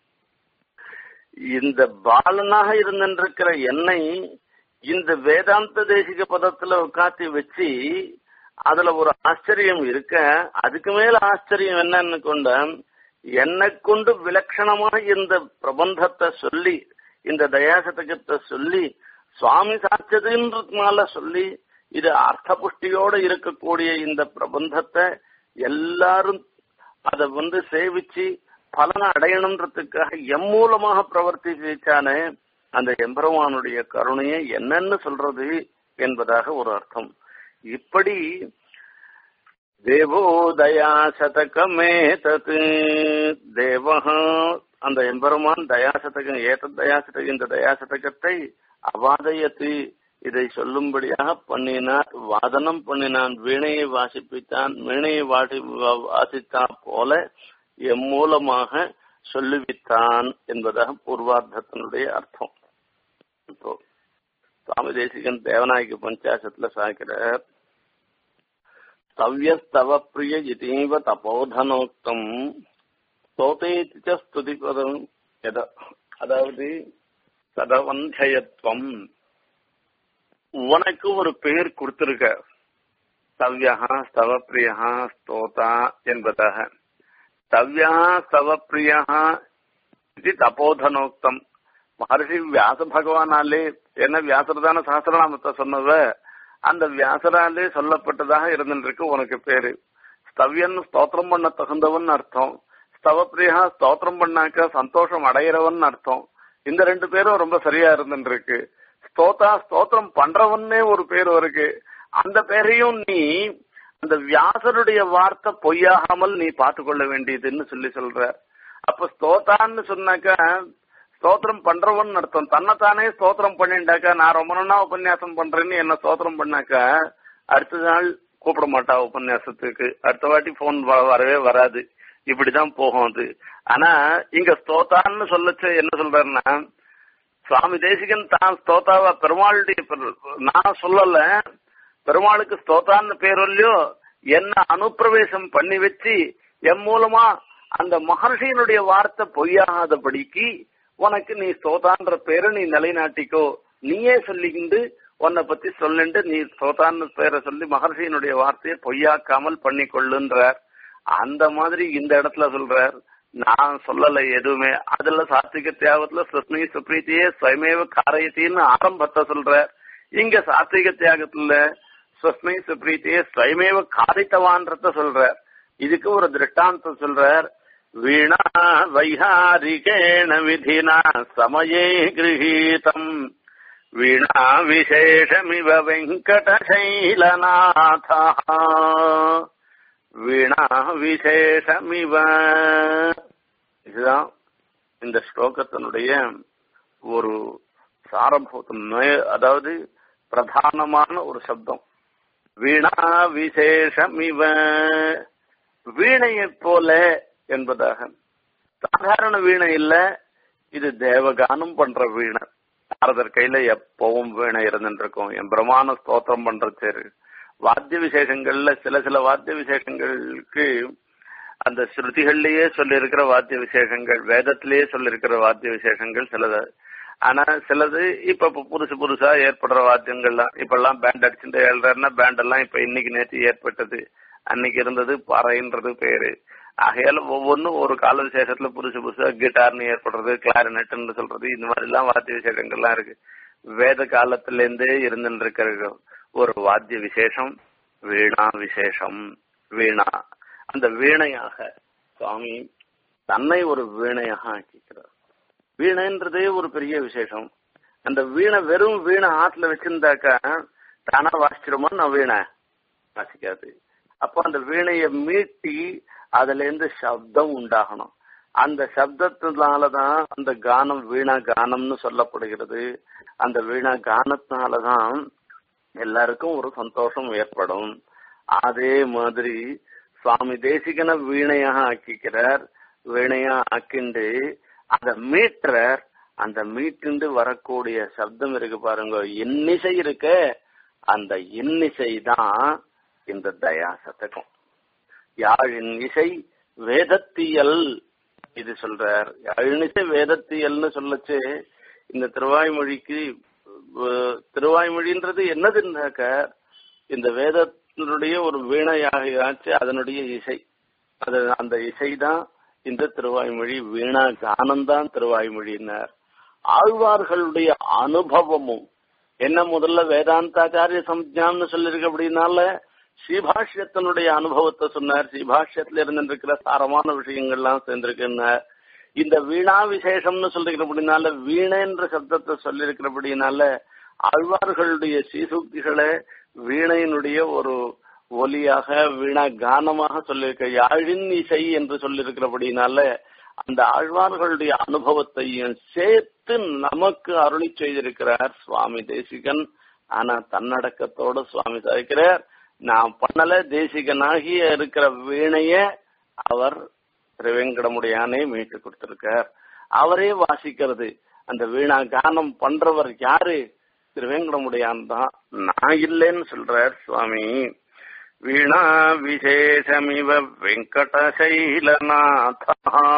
இந்த பாலனாக இருந்திருக்கிற எண்ணெய் இந்த வேதாந்த தேசிக பதத்துல உட்காத்தி வச்சு அதுல ஒரு ஆச்சரியம் இருக்க அதுக்கு மேல ஆச்சரியம் என்னன்னு கொண்ட என்னை கொண்டு விலட்சணமாக இந்த பிரபந்தத்தை சொல்லி இந்த தயாசதகத்தை சொல்லி சுவாமி சாட்சதுன்றதுனால சொல்லி இது அர்த்த புஷ்டியோட இருக்கக்கூடிய இந்த பிரபந்தத்தை எல்லாரும் அதை வந்து சேவிச்சு பலனை அடையணுன்றதுக்காக எம் மூலமாக பிரவர்த்திச்சானே அந்த எம்பெருமானுடைய கருணையை என்னன்னு சொல்றது என்பதாக ஒரு அர்த்தம் இப்படி தேவோதயா சதகமே தத் தேவஹ அந்த எம்பெருமான் தயாசதகம் ஏத்த தயாசதகம் இந்த தயாசதகத்தை அவாதயத்து இதை சொல்லும்படியாக பண்ணினார் வாதனம் பண்ணினான் வீணையை வாசிப்பித்தான் வீணையை வாசி வாசித்தான் போல எம்மூலமாக சொல்லுவித்தான் என்பதாக பூர்வார்த்தத்தினுடைய அர்த்தம் இப்போ சுவாமி தேசிகன் தேவநாயக பஞ்சாசத்துல சாய்க்கிறார் தவ்யஸ்தவ பிரிய இதீவ தபோதனோக்தம் ஸ்தோதேதி ஸ்துதிபதம் எத அதாவது சதவந்தயத்துவம் உனக்கு ஒரு பெயர் கொடுத்திருக்க தவ்யா ஸ்தவப்பிரியா ஸ்தோதா என்பதாக தவ்யா ஸ்தவப்பிரியா இது தபோதனோக்தம் மகர்ஷி வியாச பகவானாலே என்ன வியாசர்தான சகசிரநாமத்தை சொன்னவ அந்த வியாசராலே சொல்லப்பட்டதாக இருந்துருக்கு உனக்கு பேரு ஸ்தவ்யன் ஸ்தோத்திரம் பண்ண தகுந்தவன் அர்த்தம் ஸ்தவப்பிரியா ஸ்தோத்திரம் பண்ணாக்க சந்தோஷம் அடையிறவன் அர்த்தம் இந்த ரெண்டு பேரும் ரொம்ப சரியா இருந்துருக்கு ஸ்தோதா ஸ்தோத்திரம் பண்றவன்னே ஒரு பேர் இருக்கு அந்த பேரையும் நீ அந்த வியாசருடைய வார்த்தை பொய்யாகாமல் நீ பார்த்து கொள்ள வேண்டியதுன்னு சொல்லி சொல்ற அப்ப ஸ்தோதான்னு சொன்னாக்க ஸ்தோத்திரம் பண்றவன் அர்த்தம் தன்னைத்தானே ஸ்தோத்திரம் பண்ணிண்டாக்கா நான் ரொம்ப நாளா உபன்யாசம் பண்றேன்னு என்ன ஸ்தோத்திரம் பண்ணாக்கா அடுத்த நாள் கூப்பிட மாட்டா உபன்யாசத்துக்கு அடுத்த வாட்டி போன் வரவே வராது இப்படிதான் போகும் அது ஆனா இங்க ஸ்தோத்தான்னு சொல்லச்சு என்ன சொல்றாருன்னா சுவாமி தேசிகன் தான் ஸ்தோதாவா பெருமாளுடைய நான் சொல்லல பெருமாளுக்கு ஸ்தோதான்னு பேர் இல்லையோ என்ன அனுப்பிரவேசம் பண்ணி வச்சு என் மூலமா அந்த மகர்ஷியினுடைய வார்த்தை பொய்யாகாதபடிக்கு உனக்கு நீ ஸ்தோதான்ற பேரை நீ நிலைநாட்டிக்கோ நீயே சொல்லிக்கிண்டு உன்னை பத்தி சொல்லிண்டு நீ ஸ்தோதான்னு பேரை சொல்லி மகர்ஷியினுடைய வார்த்தையை பொய்யாக்காமல் பண்ணிக்கொள்ளுன்றார் அந்த மாதிரி இந்த இடத்துல சொல்றார் நான் சொல்லல எதுவுமே அதுல சாத்விக தியாகத்துல சுஸ்மி சுப்ரீத்தியே ஸ்வயமேவ காரயத்தின்னு ஆரம்பத்தை சொல்ற இங்க சாத்விக தியாகத்துல சுஸ்மி சுப்ரீத்தியே ஸ்வயமேவ காரித்தவான்றத சொல்ற இதுக்கு ஒரு திருஷ்டாந்தம் சொல்றார் வீணா வைஹாரிகேண விதினா சமயே கிரகீதம் வீணா விசேஷமிவ வெங்கடசைலநாத வீணா விசேஷமிவ இதுதான் இந்த ஸ்லோகத்தினுடைய ஒரு சாரபூதம் அதாவது பிரதானமான ஒரு சப்தம் வீணா விசேஷமிவ வீணையை போல என்பதாக சாதாரண வீணை இல்ல இது தேவகானம் பண்ற வீணை நாரதர் கையில எப்பவும் வீணை இருந்துருக்கும் என் பிரமாண ஸ்தோத்திரம் பண்ற சரி வாத்திய விசேஷங்கள்ல சில சில வாத்திய விசேஷங்களுக்கு அந்த ஸ்ருதிகள்லயே சொல்லியிருக்கிற வாத்திய விசேஷங்கள் வேதத்திலேயே சொல்லியிருக்கிற வாத்திய விசேஷங்கள் சிலது ஆனா சிலது இப்ப புதுசு புதுசா ஏற்படுற வாத்தியங்கள்லாம் இப்ப எல்லாம் பேண்ட் அடிச்சுட்டு எழுறாருன்னா பேண்ட் எல்லாம் இப்ப இன்னைக்கு நேற்று ஏற்பட்டது அன்னைக்கு இருந்தது பறைன்றது பேரு ஆகையால ஒவ்வொன்றும் ஒரு கால விசேஷத்துல புதுசு புதுசா கிட்டார்னு ஏற்படுறது கிளாரினெட்னு சொல்றது இந்த மாதிரி எல்லாம் வாத்திய விசேஷங்கள்லாம் இருக்கு வேத காலத்துல இருந்தே இருந்துட்டு இருக்கிற ஒரு வாத்திய விசேஷம் வீணா விசேஷம் வீணா அந்த வீணையாக சுவாமி தன்னை ஒரு வீணையாக ஆக்கிக்கிறார் வீணைன்றதே ஒரு பெரிய விசேஷம் அந்த வீணை வெறும் வீணை ஆத்துல வச்சிருந்தாக்கா தானா வாசிச்சிருமோ நான் வீணை வாசிக்காது அப்போ அந்த வீணையை மீட்டி அதுல இருந்து சப்தம் உண்டாகணும் அந்த சப்தத்தினாலதான் அந்த கானம் வீணா கானம்னு சொல்லப்படுகிறது அந்த வீணா கானத்தினாலதான் எல்லாருக்கும் ஒரு சந்தோஷம் ஏற்படும் அதே மாதிரி சுவாமி தேசிகன வீணையாக ஆக்கிக்கிறார் வீணையா ஆக்கிண்டு அத மீட்டர் அந்த மீட்டுண்டு வரக்கூடிய சப்தம் இருக்கு பாருங்க இன்னிசை இருக்க அந்த இன்னிசை தான் இந்த தயா சதகம் யாழின் இசை வேதத்தியல் இது சொல்றார் யாழினிசை வேதத்தியல்னு சொல்லச்சு இந்த திருவாய்மொழிக்கு திருவாய்மொழின்றது என்னதுன்னாக்க இந்த வேதத்தினுடைய ஒரு வீணையாகியாச்சு அதனுடைய இசை அது அந்த இசை தான் இந்த திருவாய்மொழி வீணா கானம்தான் திருவாய்மொழியினர் ஆழ்வார்களுடைய அனுபவமும் என்ன முதல்ல வேதாந்தாச்சாரிய சம்ஜான்னு சொல்லிருக்க அப்படின்னால ஸ்ரீபாஷ்யத்தினுடைய அனுபவத்தை சொன்னார் ஸ்ரீபாஷ்யத்துல இருந்திருக்கிற சாரமான விஷயங்கள்லாம் சேர்ந்திருக்குன்னார் இந்த வீணா விசேஷம்னு சொல்லிருக்கிறபடினால வீணைன்ற சப்தத்தை சொல்லியிருக்கிறபடினால ஆழ்வார்களுடைய சீசூக்திகளை வீணையினுடைய ஒரு ஒலியாக வீணா கானமாக சொல்லியிருக்க யாழின் இசை என்று சொல்லியிருக்கிறபடினால அந்த ஆழ்வார்களுடைய அனுபவத்தையும் சேர்த்து நமக்கு அருளி செய்திருக்கிறார் சுவாமி தேசிகன் ஆனா தன்னடக்கத்தோட சுவாமி சாய்க்கிறார் நான் பண்ணல தேசிகனாகிய இருக்கிற வீணைய அவர் திருவேங்கடமுடையானே மீட்டு கொடுத்திருக்கார் அவரே வாசிக்கிறது அந்த வீணா கானம் பண்றவர் யாரு திருவேங்கடமுடையான் தான் நான் இல்லைன்னு சொல்றார் சுவாமி வீணா விசேஷமிவ வெங்கடசைலநாதா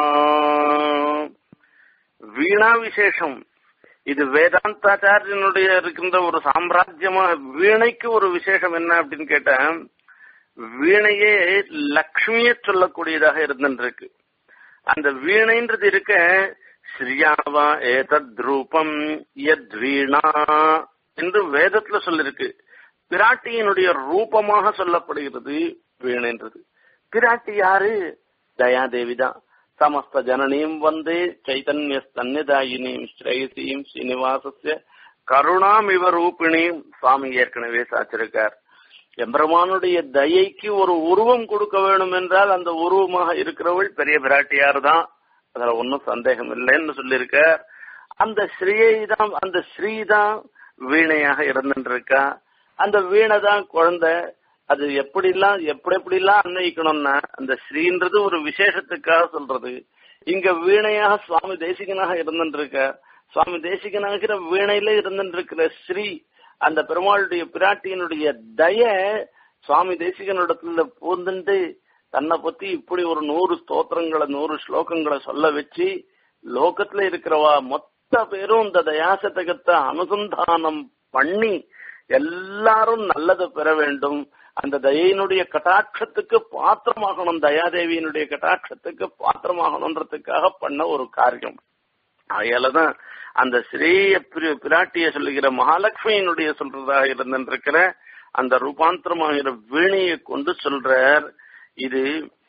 வீணா விசேஷம் இது வேதாந்தாச்சாரியனுடைய இருக்கின்ற ஒரு சாம்ராஜ்யமா வீணைக்கு ஒரு விசேஷம் என்ன அப்படின்னு கேட்டேன் வீணையே லக்ஷ்மிய சொல்லக்கூடியதாக இருந்துருக்கு அந்த வீணைன்றது இருக்க ஸ்ரீயாவா ஏதத் ரூபம் யத் வீணா என்று வேதத்துல சொல்லிருக்கு பிராட்டியினுடைய ரூபமாக சொல்லப்படுகிறது வீணைன்றது பிராட்டி யாரு தயாதேவி தான் சமஸ்த ஜனனியும் வந்து சைதன்ய ஸ்தன்யதாயினியும் ஸ்ரேயசியும் ஸ்ரீனிவாசஸ்ய கருணாமிவ ரூபிணியும் சுவாமி ஏற்கனவே சாச்சிருக்கார் எம்பெருமானுடைய தயைக்கு ஒரு உருவம் கொடுக்க வேண்டும் என்றால் அந்த உருவமாக இருக்கிறவள் பெரிய பிராட்டியார் தான் அதுல ஒன்னும் சந்தேகம் இல்லைன்னு சொல்லியிருக்கார் அந்த ஸ்ரீயை தான் அந்த ஸ்ரீ தான் வீணையாக இருந்துருக்கா அந்த வீணை தான் குழந்தை அது எப்படிலாம் எப்படி எப்படிலாம் அன்வயிக்கணும்னா அந்த ஸ்ரீன்றது ஒரு விசேஷத்துக்காக சொல்றது இங்க வீணையாக சுவாமி தேசிகனாக இருந்துருக்க சுவாமி தேசிகனாகிற வீணையில இருந்துருக்கிற ஸ்ரீ அந்த பெருமாளுடைய பிராட்டியினுடைய தய சுவாமி தேசிகனிடத்துல பூந்துண்டு தன்னை பத்தி இப்படி ஒரு நூறு ஸ்தோத்திரங்களை நூறு ஸ்லோகங்களை சொல்ல வச்சு லோகத்துல இருக்கிறவா மொத்த பேரும் இந்த தயாசதகத்தை அனுசந்தானம் பண்ணி எல்லாரும் நல்லதை பெற வேண்டும் அந்த தயையினுடைய கட்டாட்சத்துக்கு பாத்திரமாகணும் தயாதேவியினுடைய கட்டாட்சத்துக்கு பாத்திரமாகணுன்றதுக்காக பண்ண ஒரு காரியம் அதையாலதான் அந்த ஸ்ரீய பிராட்டிய சொல்லுகிற மகாலட்சுமியினுடைய சொல்றதாக இருந்திருக்கிற அந்த ரூபாந்தரமாகிற வீணையை கொண்டு சொல்றார் இது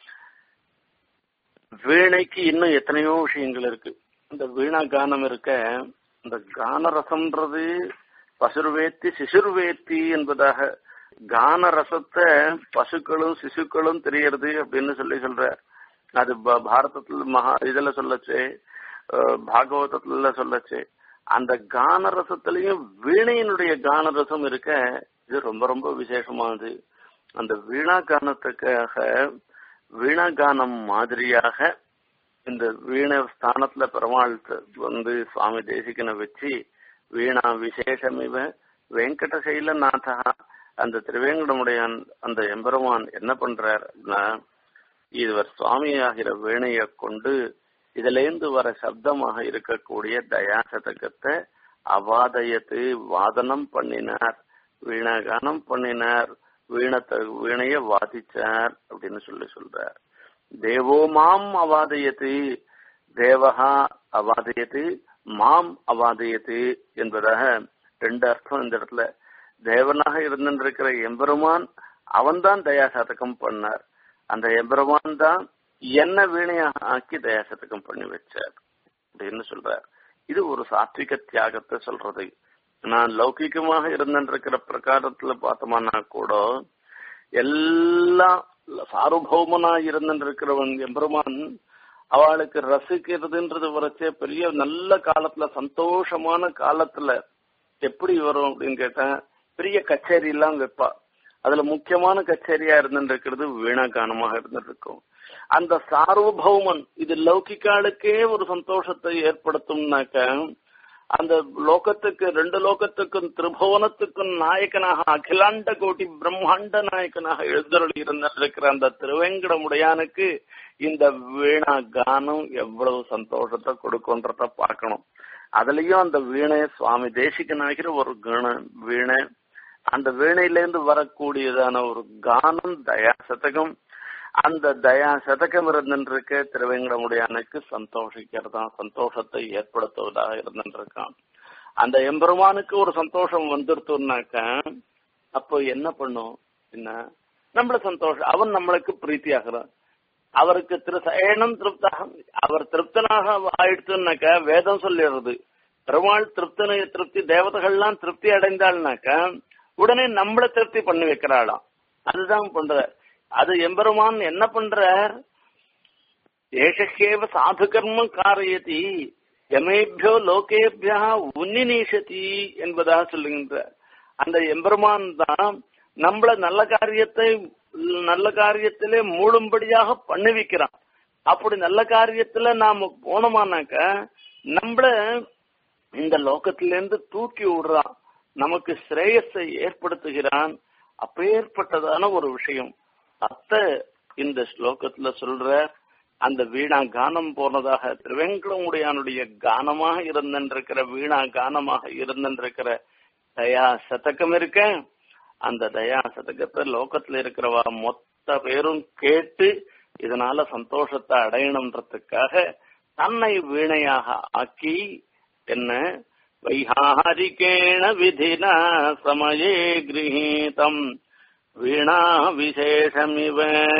வீணைக்கு இன்னும் எத்தனையோ விஷயங்கள் இருக்கு இந்த வீணா கானம் இருக்க இந்த கான ரசம்ன்றது பசுர்வேத்தி சிசுர்வேத்தி என்பதாக கான ரசத்தை பசுக்களும் சிசுக்களும் தெரியறது அப்படின்னு சொல்லி சொல்ற அது பாரதத்துல மகா இதுல சொல்லச்சு பாகவதத்துல சொல்லச்சு அந்த கான ரசத்திலையும் வீணையினுடைய கான ரசம் இருக்க இது ரொம்ப ரொம்ப விசேஷமானது அந்த வீணா கானத்துக்காக வீணா கானம் மாதிரியாக இந்த வீண ஸ்தானத்துல பெருமாள் வந்து சுவாமி தேசிகனை வச்சு வீணா விசேஷமிவ வெங்கடசைல நாதா அந்த திருவேங்கடமுடைய அந்த எம்பெருமான் என்ன பண்றார் அப்படின்னா இவர் சுவாமி ஆகிற வீணையை கொண்டு இதுல இருந்து வர சப்தமாக இருக்கக்கூடிய தயாசதகத்தை அவாதயத்து வாதனம் பண்ணினார் வீணாகானம் பண்ணினார் வீணத்தை வீணைய வாதிச்சார் அப்படின்னு சொல்லி சொல்றார் தேவோ மாம் அவாதயத்து தேவகா அவாதயத்து மாம் அவாதயத்து என்பதாக ரெண்டு அர்த்தம் இந்த இடத்துல தேவனாக இருந்திருக்கிற எம்பெருமான் அவன்தான் தயாசதகம் பண்ணார் அந்த எம்பெருமான் தான் என்ன வீணையாக ஆக்கி தயாசதகம் பண்ணி வச்சார் அப்படின்னு சொல்றார் இது ஒரு சாத்விக தியாகத்தை சொல்றது நான் லௌகிகமாக இருந்திருக்கிற பிரகாரத்துல பார்த்தோம்னா கூட எல்லாம் சார்வபௌமனா இருந்திருக்கிறவன் எம்பெருமான் அவளுக்கு ரசிக்கிறதுன்றது வரைச்சே பெரிய நல்ல காலத்துல சந்தோஷமான காலத்துல எப்படி வரும் அப்படின்னு கேட்டேன் பெரிய கச்சேரி எல்லாம் வைப்பா அதுல முக்கியமான கச்சேரியா இருந்துருக்கிறது வீணாகானமாக இருந்துருக்கும் அந்த சார்வபௌமன் இது லௌகிக்காளுக்கே ஒரு சந்தோஷத்தை ஏற்படுத்தும்னாக்க அந்த லோகத்துக்கு ரெண்டு லோகத்துக்கும் திரிபுவனத்துக்கும் நாயக்கனாக அகிலாண்ட கோட்டி பிரம்மாண்ட நாயக்கனாக எழுந்தருளி இருந்திருக்கிற அந்த திருவேங்கடமுடையானுக்கு இந்த வீணா கானம் எவ்வளவு சந்தோஷத்தை கொடுக்கும்ன்றத பார்க்கணும் அதுலயும் அந்த வீணை சுவாமி தேசிகனாகிற ஒரு கண வீணை அந்த வீணையிலேருந்து வரக்கூடியதான ஒரு கானம் தயா சதகம் அந்த தயா சதகம் இருந்துருக்க திருவேங்கடமுடியானுக்கு சந்தோஷிக்கிறதா சந்தோஷத்தை ஏற்படுத்துவதாக இருந்துருக்கான் அந்த எம்பெருமானுக்கு ஒரு சந்தோஷம் வந்துருத்தோம்னாக்க அப்போ என்ன பண்ணும் என்ன நம்மள சந்தோஷம் அவன் நம்மளுக்கு பிரீத்தி ஆகிறான் அவருக்கு திருசயனம் திருப்தாக அவர் திருப்தனாக ஆயிடுத்துனாக்க வேதம் சொல்லிடுறது பெருமாள் திருப்தனை திருப்தி தேவதைகள்லாம் திருப்தி அடைந்தாள்னாக்க உடனே நம்மள திருப்தி பண்ணி வைக்கிறாளாம் அதுதான் பண்ற அது எம்பெருமான் என்ன பண்ற ஏஷக்கேவ சாது கர்மம் காரயதி எமேபியோ லோகேபியா உன்னிநீஷதி என்பதாக சொல்லுகின்ற அந்த எம்பெருமான் தான் நம்மள நல்ல காரியத்தை நல்ல காரியத்திலே மூடும்படியாக பண்ணுவிக்கிறான் அப்படி நல்ல காரியத்துல நாம போனோமானாக்க நம்மள இந்த லோகத்திலிருந்து தூக்கி விடுறான் நமக்கு ஸ்ரேயஸை ஏற்படுத்துகிறான் அப்பேற்பட்டதான ஒரு விஷயம் அத்த இந்த ஸ்லோகத்துல சொல்ற அந்த வீணா கானம் போனதாக திருவேங்கடமுடையானுடைய கானமாக இருந்திருக்கிற வீணா கானமாக இருந்திருக்கிற தயா சதகம் இருக்க அந்த தயா சதகத்தை லோகத்துல இருக்கிறவா மொத்த பேரும் கேட்டு இதனால சந்தோஷத்தை அடையணுன்றதுக்காக தன்னை வீணையாக ஆக்கி என்ன வைஹாரிகேண விதினா சமயே கிரகீதம் வீணா விசேஷமிவ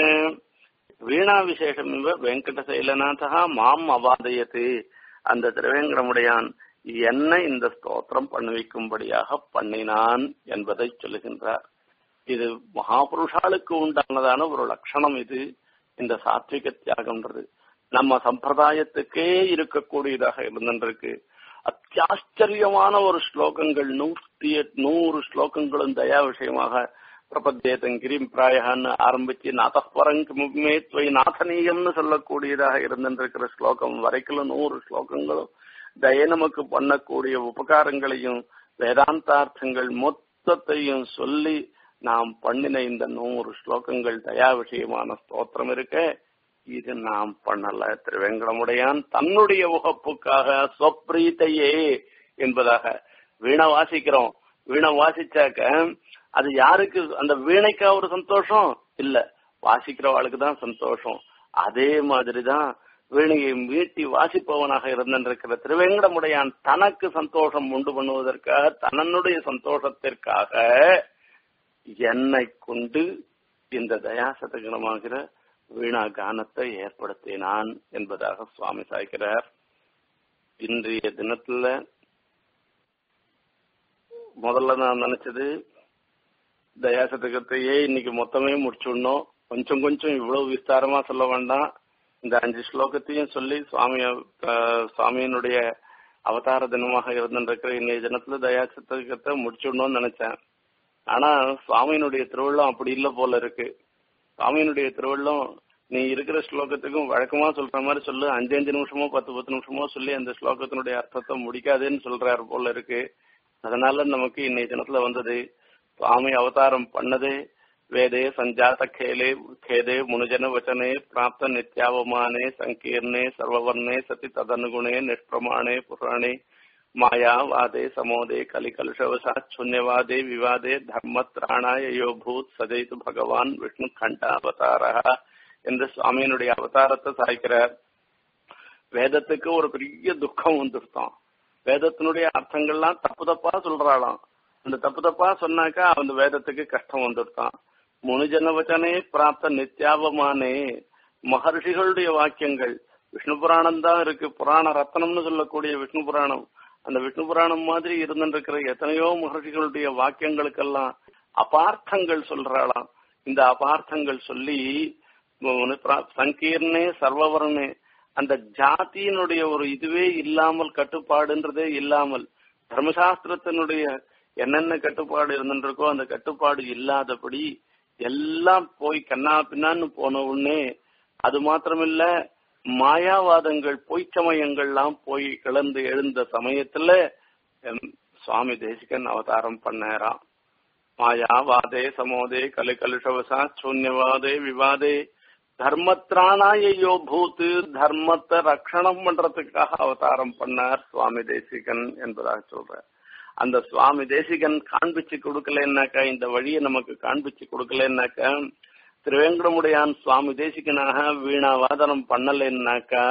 வீணா விசேஷமிவ வெங்கடசைலநாதா மாம் அவாதயத்து அந்த திருவேங்கடமுடையான் என்ன இந்த ஸ்தோத்திரம் பண்ணுவிக்கும்படியாக பண்ணினான் என்பதை சொல்லுகின்றார் இது மகாபுருஷாளுக்கு உண்டானதான ஒரு லட்சணம் இது இந்த சாத்விக தியாகம்ன்றது நம்ம சம்பிரதாயத்துக்கே இருக்கக்கூடியதாக இருந்திருக்கு அத்தியாச்சரியமான ஒரு ஸ்லோகங்கள் நூத்தி நூறு ஸ்லோகங்களும் தயா விஷயமாக பிரபத்தேதம் கிரிம் பிராயகான்னு ஆரம்பிச்சு நாதப்பரங்குமே துவை நாதனீயம்னு சொல்லக்கூடியதாக இருந்திருக்கிற ஸ்லோகம் வரைக்கும் நூறு ஸ்லோகங்களும் தய நமக்கு பண்ணக்கூடிய உபகாரங்களையும் வேதாந்தார்த்தங்கள் மொத்தத்தையும் சொல்லி நாம் பண்ணின இந்த நூறு ஸ்லோகங்கள் தயா விஷயமான ஸ்தோத்திரம் இருக்க இது நாம் பண்ணல திருவேங்கடமுடையான் தன்னுடைய உகப்புக்காக சொப்ரீத்தையே என்பதாக வீணை வாசிக்கிறோம் வீணை வாசிச்சாக்க அது யாருக்கு அந்த வீணைக்கா ஒரு சந்தோஷம் இல்ல வாசிக்கிறவாளுக்கு தான் சந்தோஷம் அதே மாதிரிதான் வீணையை மீட்டி வாசிப்பவனாக இருந்திருக்கிற திருவேங்கடமுடையான் தனக்கு சந்தோஷம் உண்டு பண்ணுவதற்காக தன்னுடைய சந்தோஷத்திற்காக என்னை கொண்டு இந்த தயாசதகணமாகிற வீணா கானத்தை ஏற்படுத்தினான் என்பதாக சுவாமி சாய்க்கிறார் இன்றைய தினத்துல முதல்ல நான் நினைச்சது தயாசதகத்தையே இன்னைக்கு மொத்தமே முடிச்சுடணும் கொஞ்சம் கொஞ்சம் இவ்வளவு விஸ்தாரமா சொல்ல வேண்டாம் இந்த அஞ்சு ஸ்லோகத்தையும் சொல்லி சுவாமி சுவாமியினுடைய அவதார தினமாக இருந்திருக்கிற இன்னைய தினத்துல தயாசதகத்தை முடிச்சுடணும்னு நினைச்சேன் ஆனா சுவாமியினுடைய திருவிழம் அப்படி இல்ல போல இருக்கு சுவாமியினுடைய திருவள்ளம் நீ இருக்கிற ஸ்லோகத்துக்கும் வழக்கமா சொல்ற மாதிரி சொல்லு அஞ்சு அஞ்சு நிமிஷமோ பத்து பத்து நிமிஷமோ சொல்லி அந்த ஸ்லோகத்தினுடைய அர்த்தத்தை முடிக்காதுன்னு சொல்றாரு போல இருக்கு அதனால நமக்கு இன்னைய தினத்துல வந்தது சுவாமி அவதாரம் பண்ணது வேதே சஞ்சாத கேலே கேதே முனுஜன வச்சனே பிராப்த நித்யாவமானே சங்கீர்ணே சர்வவர்ணே சதி ததனுகுணே நிஷ்பிரமாணே புராணே மாயாவாதே சமோதே கலிகலுஷவசாத் சூன்யவாதே விவாதே தர்மத்ராணாய யோ பூத் சதைத்து பகவான் விஷ்ணு கண்டாவதாரா என்று சுவாமியினுடைய அவதாரத்தை சாய்க்கிறார் வேதத்துக்கு ஒரு பெரிய துக்கம் வந்துருத்தான் வேதத்தினுடைய அர்த்தங்கள்லாம் தப்பு தப்பா சொல்றாளாம் அந்த தப்பு தப்பா சொன்னாக்கா அந்த வேதத்துக்கு கஷ்டம் வந்துருத்தான் முனுஜன வச்சனே பிராப்த நித்யாவமானே மகர்ஷிகளுடைய வாக்கியங்கள் விஷ்ணு புராணம் தான் இருக்கு புராண ரத்னம்னு சொல்லக்கூடிய விஷ்ணு புராணம் அந்த விஷ்ணு புராணம் மாதிரி இருந்துருக்கிற எத்தனையோ மகர்ஷிகளுடைய வாக்கியங்களுக்கெல்லாம் அபார்த்தங்கள் சொல்றாளாம் இந்த அபார்த்தங்கள் சொல்லி சங்கீர்ணே சர்வவர்ணே அந்த ஜாத்தியினுடைய ஒரு இதுவே இல்லாமல் கட்டுப்பாடுன்றதே இல்லாமல் தர்மசாஸ்திரத்தினுடைய என்னென்ன கட்டுப்பாடு இருந்துருக்கோ அந்த கட்டுப்பாடு இல்லாதபடி எல்லாம் போய் கண்ணா பின்னான்னு போன உடனே அது மாத்திரமில்ல மாயாவாதங்கள் பொய்ச்சமயங்கள்லாம் போய் கிளந்து எழுந்த சமயத்துல சுவாமி தேசிகன் அவதாரம் பண்ணாராம் மாயாவாதே சமோதே கலிகலுஷவசா சூன்யவாதே விவாதே தர்மத்ராணாயோ பூத்து தர்மத்தை ரக்ஷணம் பண்றதுக்காக அவதாரம் பண்ணார் சுவாமி தேசிகன் என்பதாக சொல்றார் அந்த சுவாமி தேசிகன் காண்பிச்சு கொடுக்கலன்னாக்கா இந்த வழியை நமக்கு காண்பிச்சு கொடுக்கலன்னாக்கா திருவேங்கடமுடையான் சுவாமி தேசிகனாக வீணா வாதனம் பண்ணலைன்னாக்கா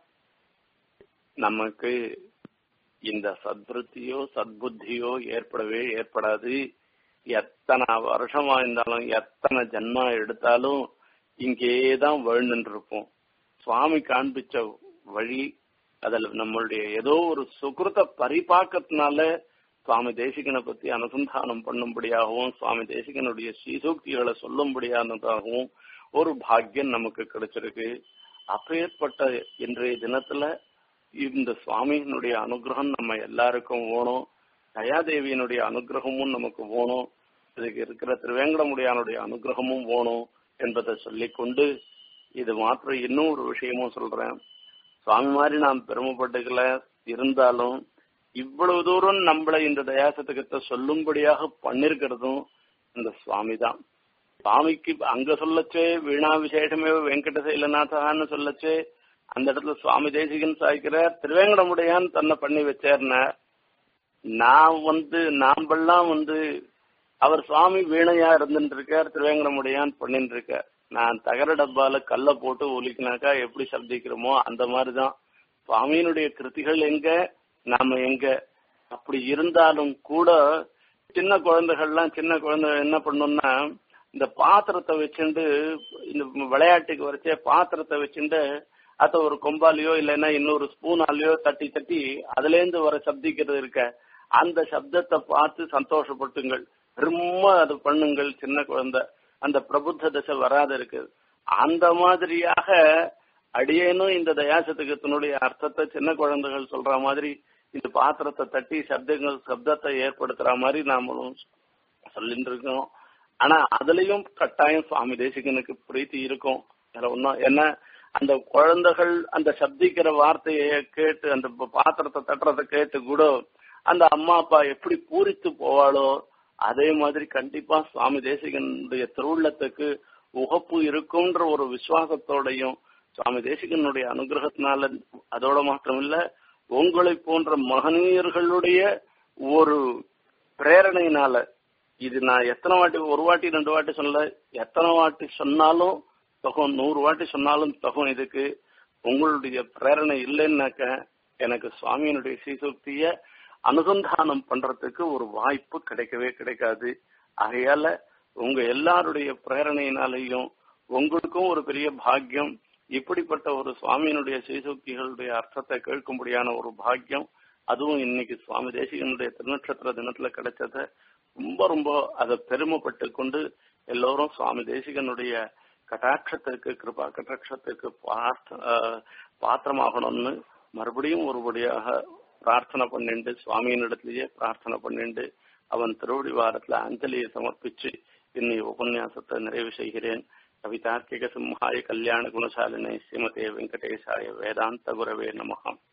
நமக்கு இந்த சத்ருத்தியோ சத்புத்தியோ ஏற்படவே ஏற்படாது எத்தனை வருஷமா இருந்தாலும் எத்தனை ஜன்மா எடுத்தாலும் இங்கேதான் வாழ்ந்துட்டு இருப்போம் சுவாமி காண்பிச்ச வழி அதுல நம்மளுடைய ஏதோ ஒரு சுகிருத பரிபாக்கத்தினால சுவாமி தேசிகனை பத்தி அனுசந்தானம் பண்ணும்படியாகவும் சுவாமி தேசிகனுடைய ஸ்ரீசூக்திகளை சொல்லும்படியானதாகவும் ஒரு பாக்கியம் நமக்கு கிடைச்சிருக்கு அப்பேற்பட்ட இன்றைய தினத்துல இந்த சுவாமியினுடைய அனுகிரகம் நம்ம எல்லாருக்கும் வேணும் தயாதேவியினுடைய அனுகிரகமும் நமக்கு வேணும் இதுக்கு இருக்கிற திருவேங்கடமுடியானுடைய அனுகிரகமும் வேணும் என்பதை சொல்லிக்கொண்டு இது மாத்திரம் இன்னும் ஒரு விஷயமும் சொல்றேன் சுவாமி மாதிரி நாம் பெருமைப்பட்டுக்கல இருந்தாலும் இவ்வளவு தூரம் நம்மள இந்த தயாசத்துக்கத்தை சொல்லும்படியாக பண்ணிருக்கிறதும் இந்த சுவாமி தான் சுவாமிக்கு அங்க சொல்லச்சே வீணா விசேஷமே வெங்கடசைலநாதான்னு சொல்லச்சே அந்த இடத்துல சுவாமி தேசிகன் சாய்க்கிறார் திருவேங்கடமுடையான் தன்னை பண்ணி வச்சார்னா நான் வந்து நாம்பெல்லாம் வந்து அவர் சுவாமி வீணையா இருந்துட்டு இருக்கார் திருவேங்கடமுடையான் பண்ணிட்டு இருக்கார் நான் தகர டப்பால கல்ல போட்டு ஒலிக்கினாக்கா எப்படி சப்திக்கிறோமோ அந்த மாதிரிதான் சுவாமியினுடைய கிருத்திகள் எங்க நாம எங்க அப்படி இருந்தாலும் கூட சின்ன குழந்தைகள்லாம் சின்ன குழந்தை என்ன பண்ணும்னா இந்த பாத்திரத்தை வச்சுட்டு இந்த விளையாட்டுக்கு வரைச்சே பாத்திரத்தை வச்சுட்டு அத ஒரு கொம்பாலேயோ இல்லைன்னா இன்னொரு ஸ்பூனாலேயோ தட்டி தட்டி அதுல இருந்து வர சப்திக்கிறது இருக்க அந்த சப்தத்தை பார்த்து சந்தோஷப்பட்டுங்கள் ரொம்ப அது பண்ணுங்கள் சின்ன குழந்தை அந்த பிரபுத்த தசை வராத இருக்கு அந்த மாதிரியாக அடியேனும் இந்த தயாசத்துக்கத்தினுடைய அர்த்தத்தை சின்ன குழந்தைகள் சொல்ற மாதிரி இந்த பாத்திரத்தை தட்டி சப்தங்கள் சப்தத்தை ஏற்படுத்துற மாதிரி நாமளும் சொல்லிட்டு இருக்கோம் ஆனா அதுலயும் கட்டாயம் சுவாமி தேசிகனுக்கு பிரீத்தி இருக்கும் வேற ஒன்றும் என்ன அந்த குழந்தைகள் அந்த சப்திக்கிற வார்த்தையை கேட்டு அந்த பாத்திரத்தை தட்டுறதை கேட்டு கூட அந்த அம்மா அப்பா எப்படி பூரித்து போவாளோ அதே மாதிரி கண்டிப்பா சுவாமி தேசிகனுடைய திருவுள்ளத்துக்கு உகப்பு இருக்கும்ன்ற ஒரு விசுவாசத்தோடையும் சுவாமி தேசிகனுடைய அனுகிரகத்தினால அதோட மாத்திரமில்ல உங்களை போன்ற மகனீயர்களுடைய ஒரு பிரேரணையினால இது நான் எத்தனை வாட்டி ஒரு வாட்டி ரெண்டு வாட்டி சொல்ல எத்தனை வாட்டி சொன்னாலும் தகும் நூறு வாட்டி சொன்னாலும் தகும் இதுக்கு உங்களுடைய பிரேரணை இல்லைன்னாக்க எனக்கு சுவாமியினுடைய சீசுக்திய அனுசந்தானம் பண்றதுக்கு ஒரு வாய்ப்பு கிடைக்கவே கிடைக்காது ஆகையால உங்க எல்லாருடைய பிரேரணையினாலையும் உங்களுக்கும் ஒரு பெரிய பாக்கியம் இப்படிப்பட்ட ஒரு சுவாமியினுடைய சீசுக்திகளுடைய அர்த்தத்தை கேட்கும்படியான ஒரு பாக்கியம் அதுவும் இன்னைக்கு சுவாமி தேசிகனுடைய திருநட்சத்திர தினத்துல கிடைச்சத ரொம்ப ரொம்ப அதை பெருமைப்பட்டு கொண்டு எல்லோரும் சுவாமி தேசிகனுடைய கட்டாட்சத்திற்கு கிருபா கட்டாட்சத்திற்கு பாத்திரமாகணும்னு மறுபடியும் ஒருபடியாக பிரார்த்தனை பண்ணிண்டு சுவாமியினிடத்திலேயே பிரார்த்தனை பண்ணிண்டு அவன் திருவடி வாரத்துல அஞ்சலியை சமர்ப்பிச்சு இன்னை உபன்யாசத்தை நிறைவு செய்கிறேன் கவிதார்க்கிக சிம்ஹாய கல்யாண குணசாலினை ஸ்ரீமதே வெங்கடேசாய வேதாந்த குரவே நமகம்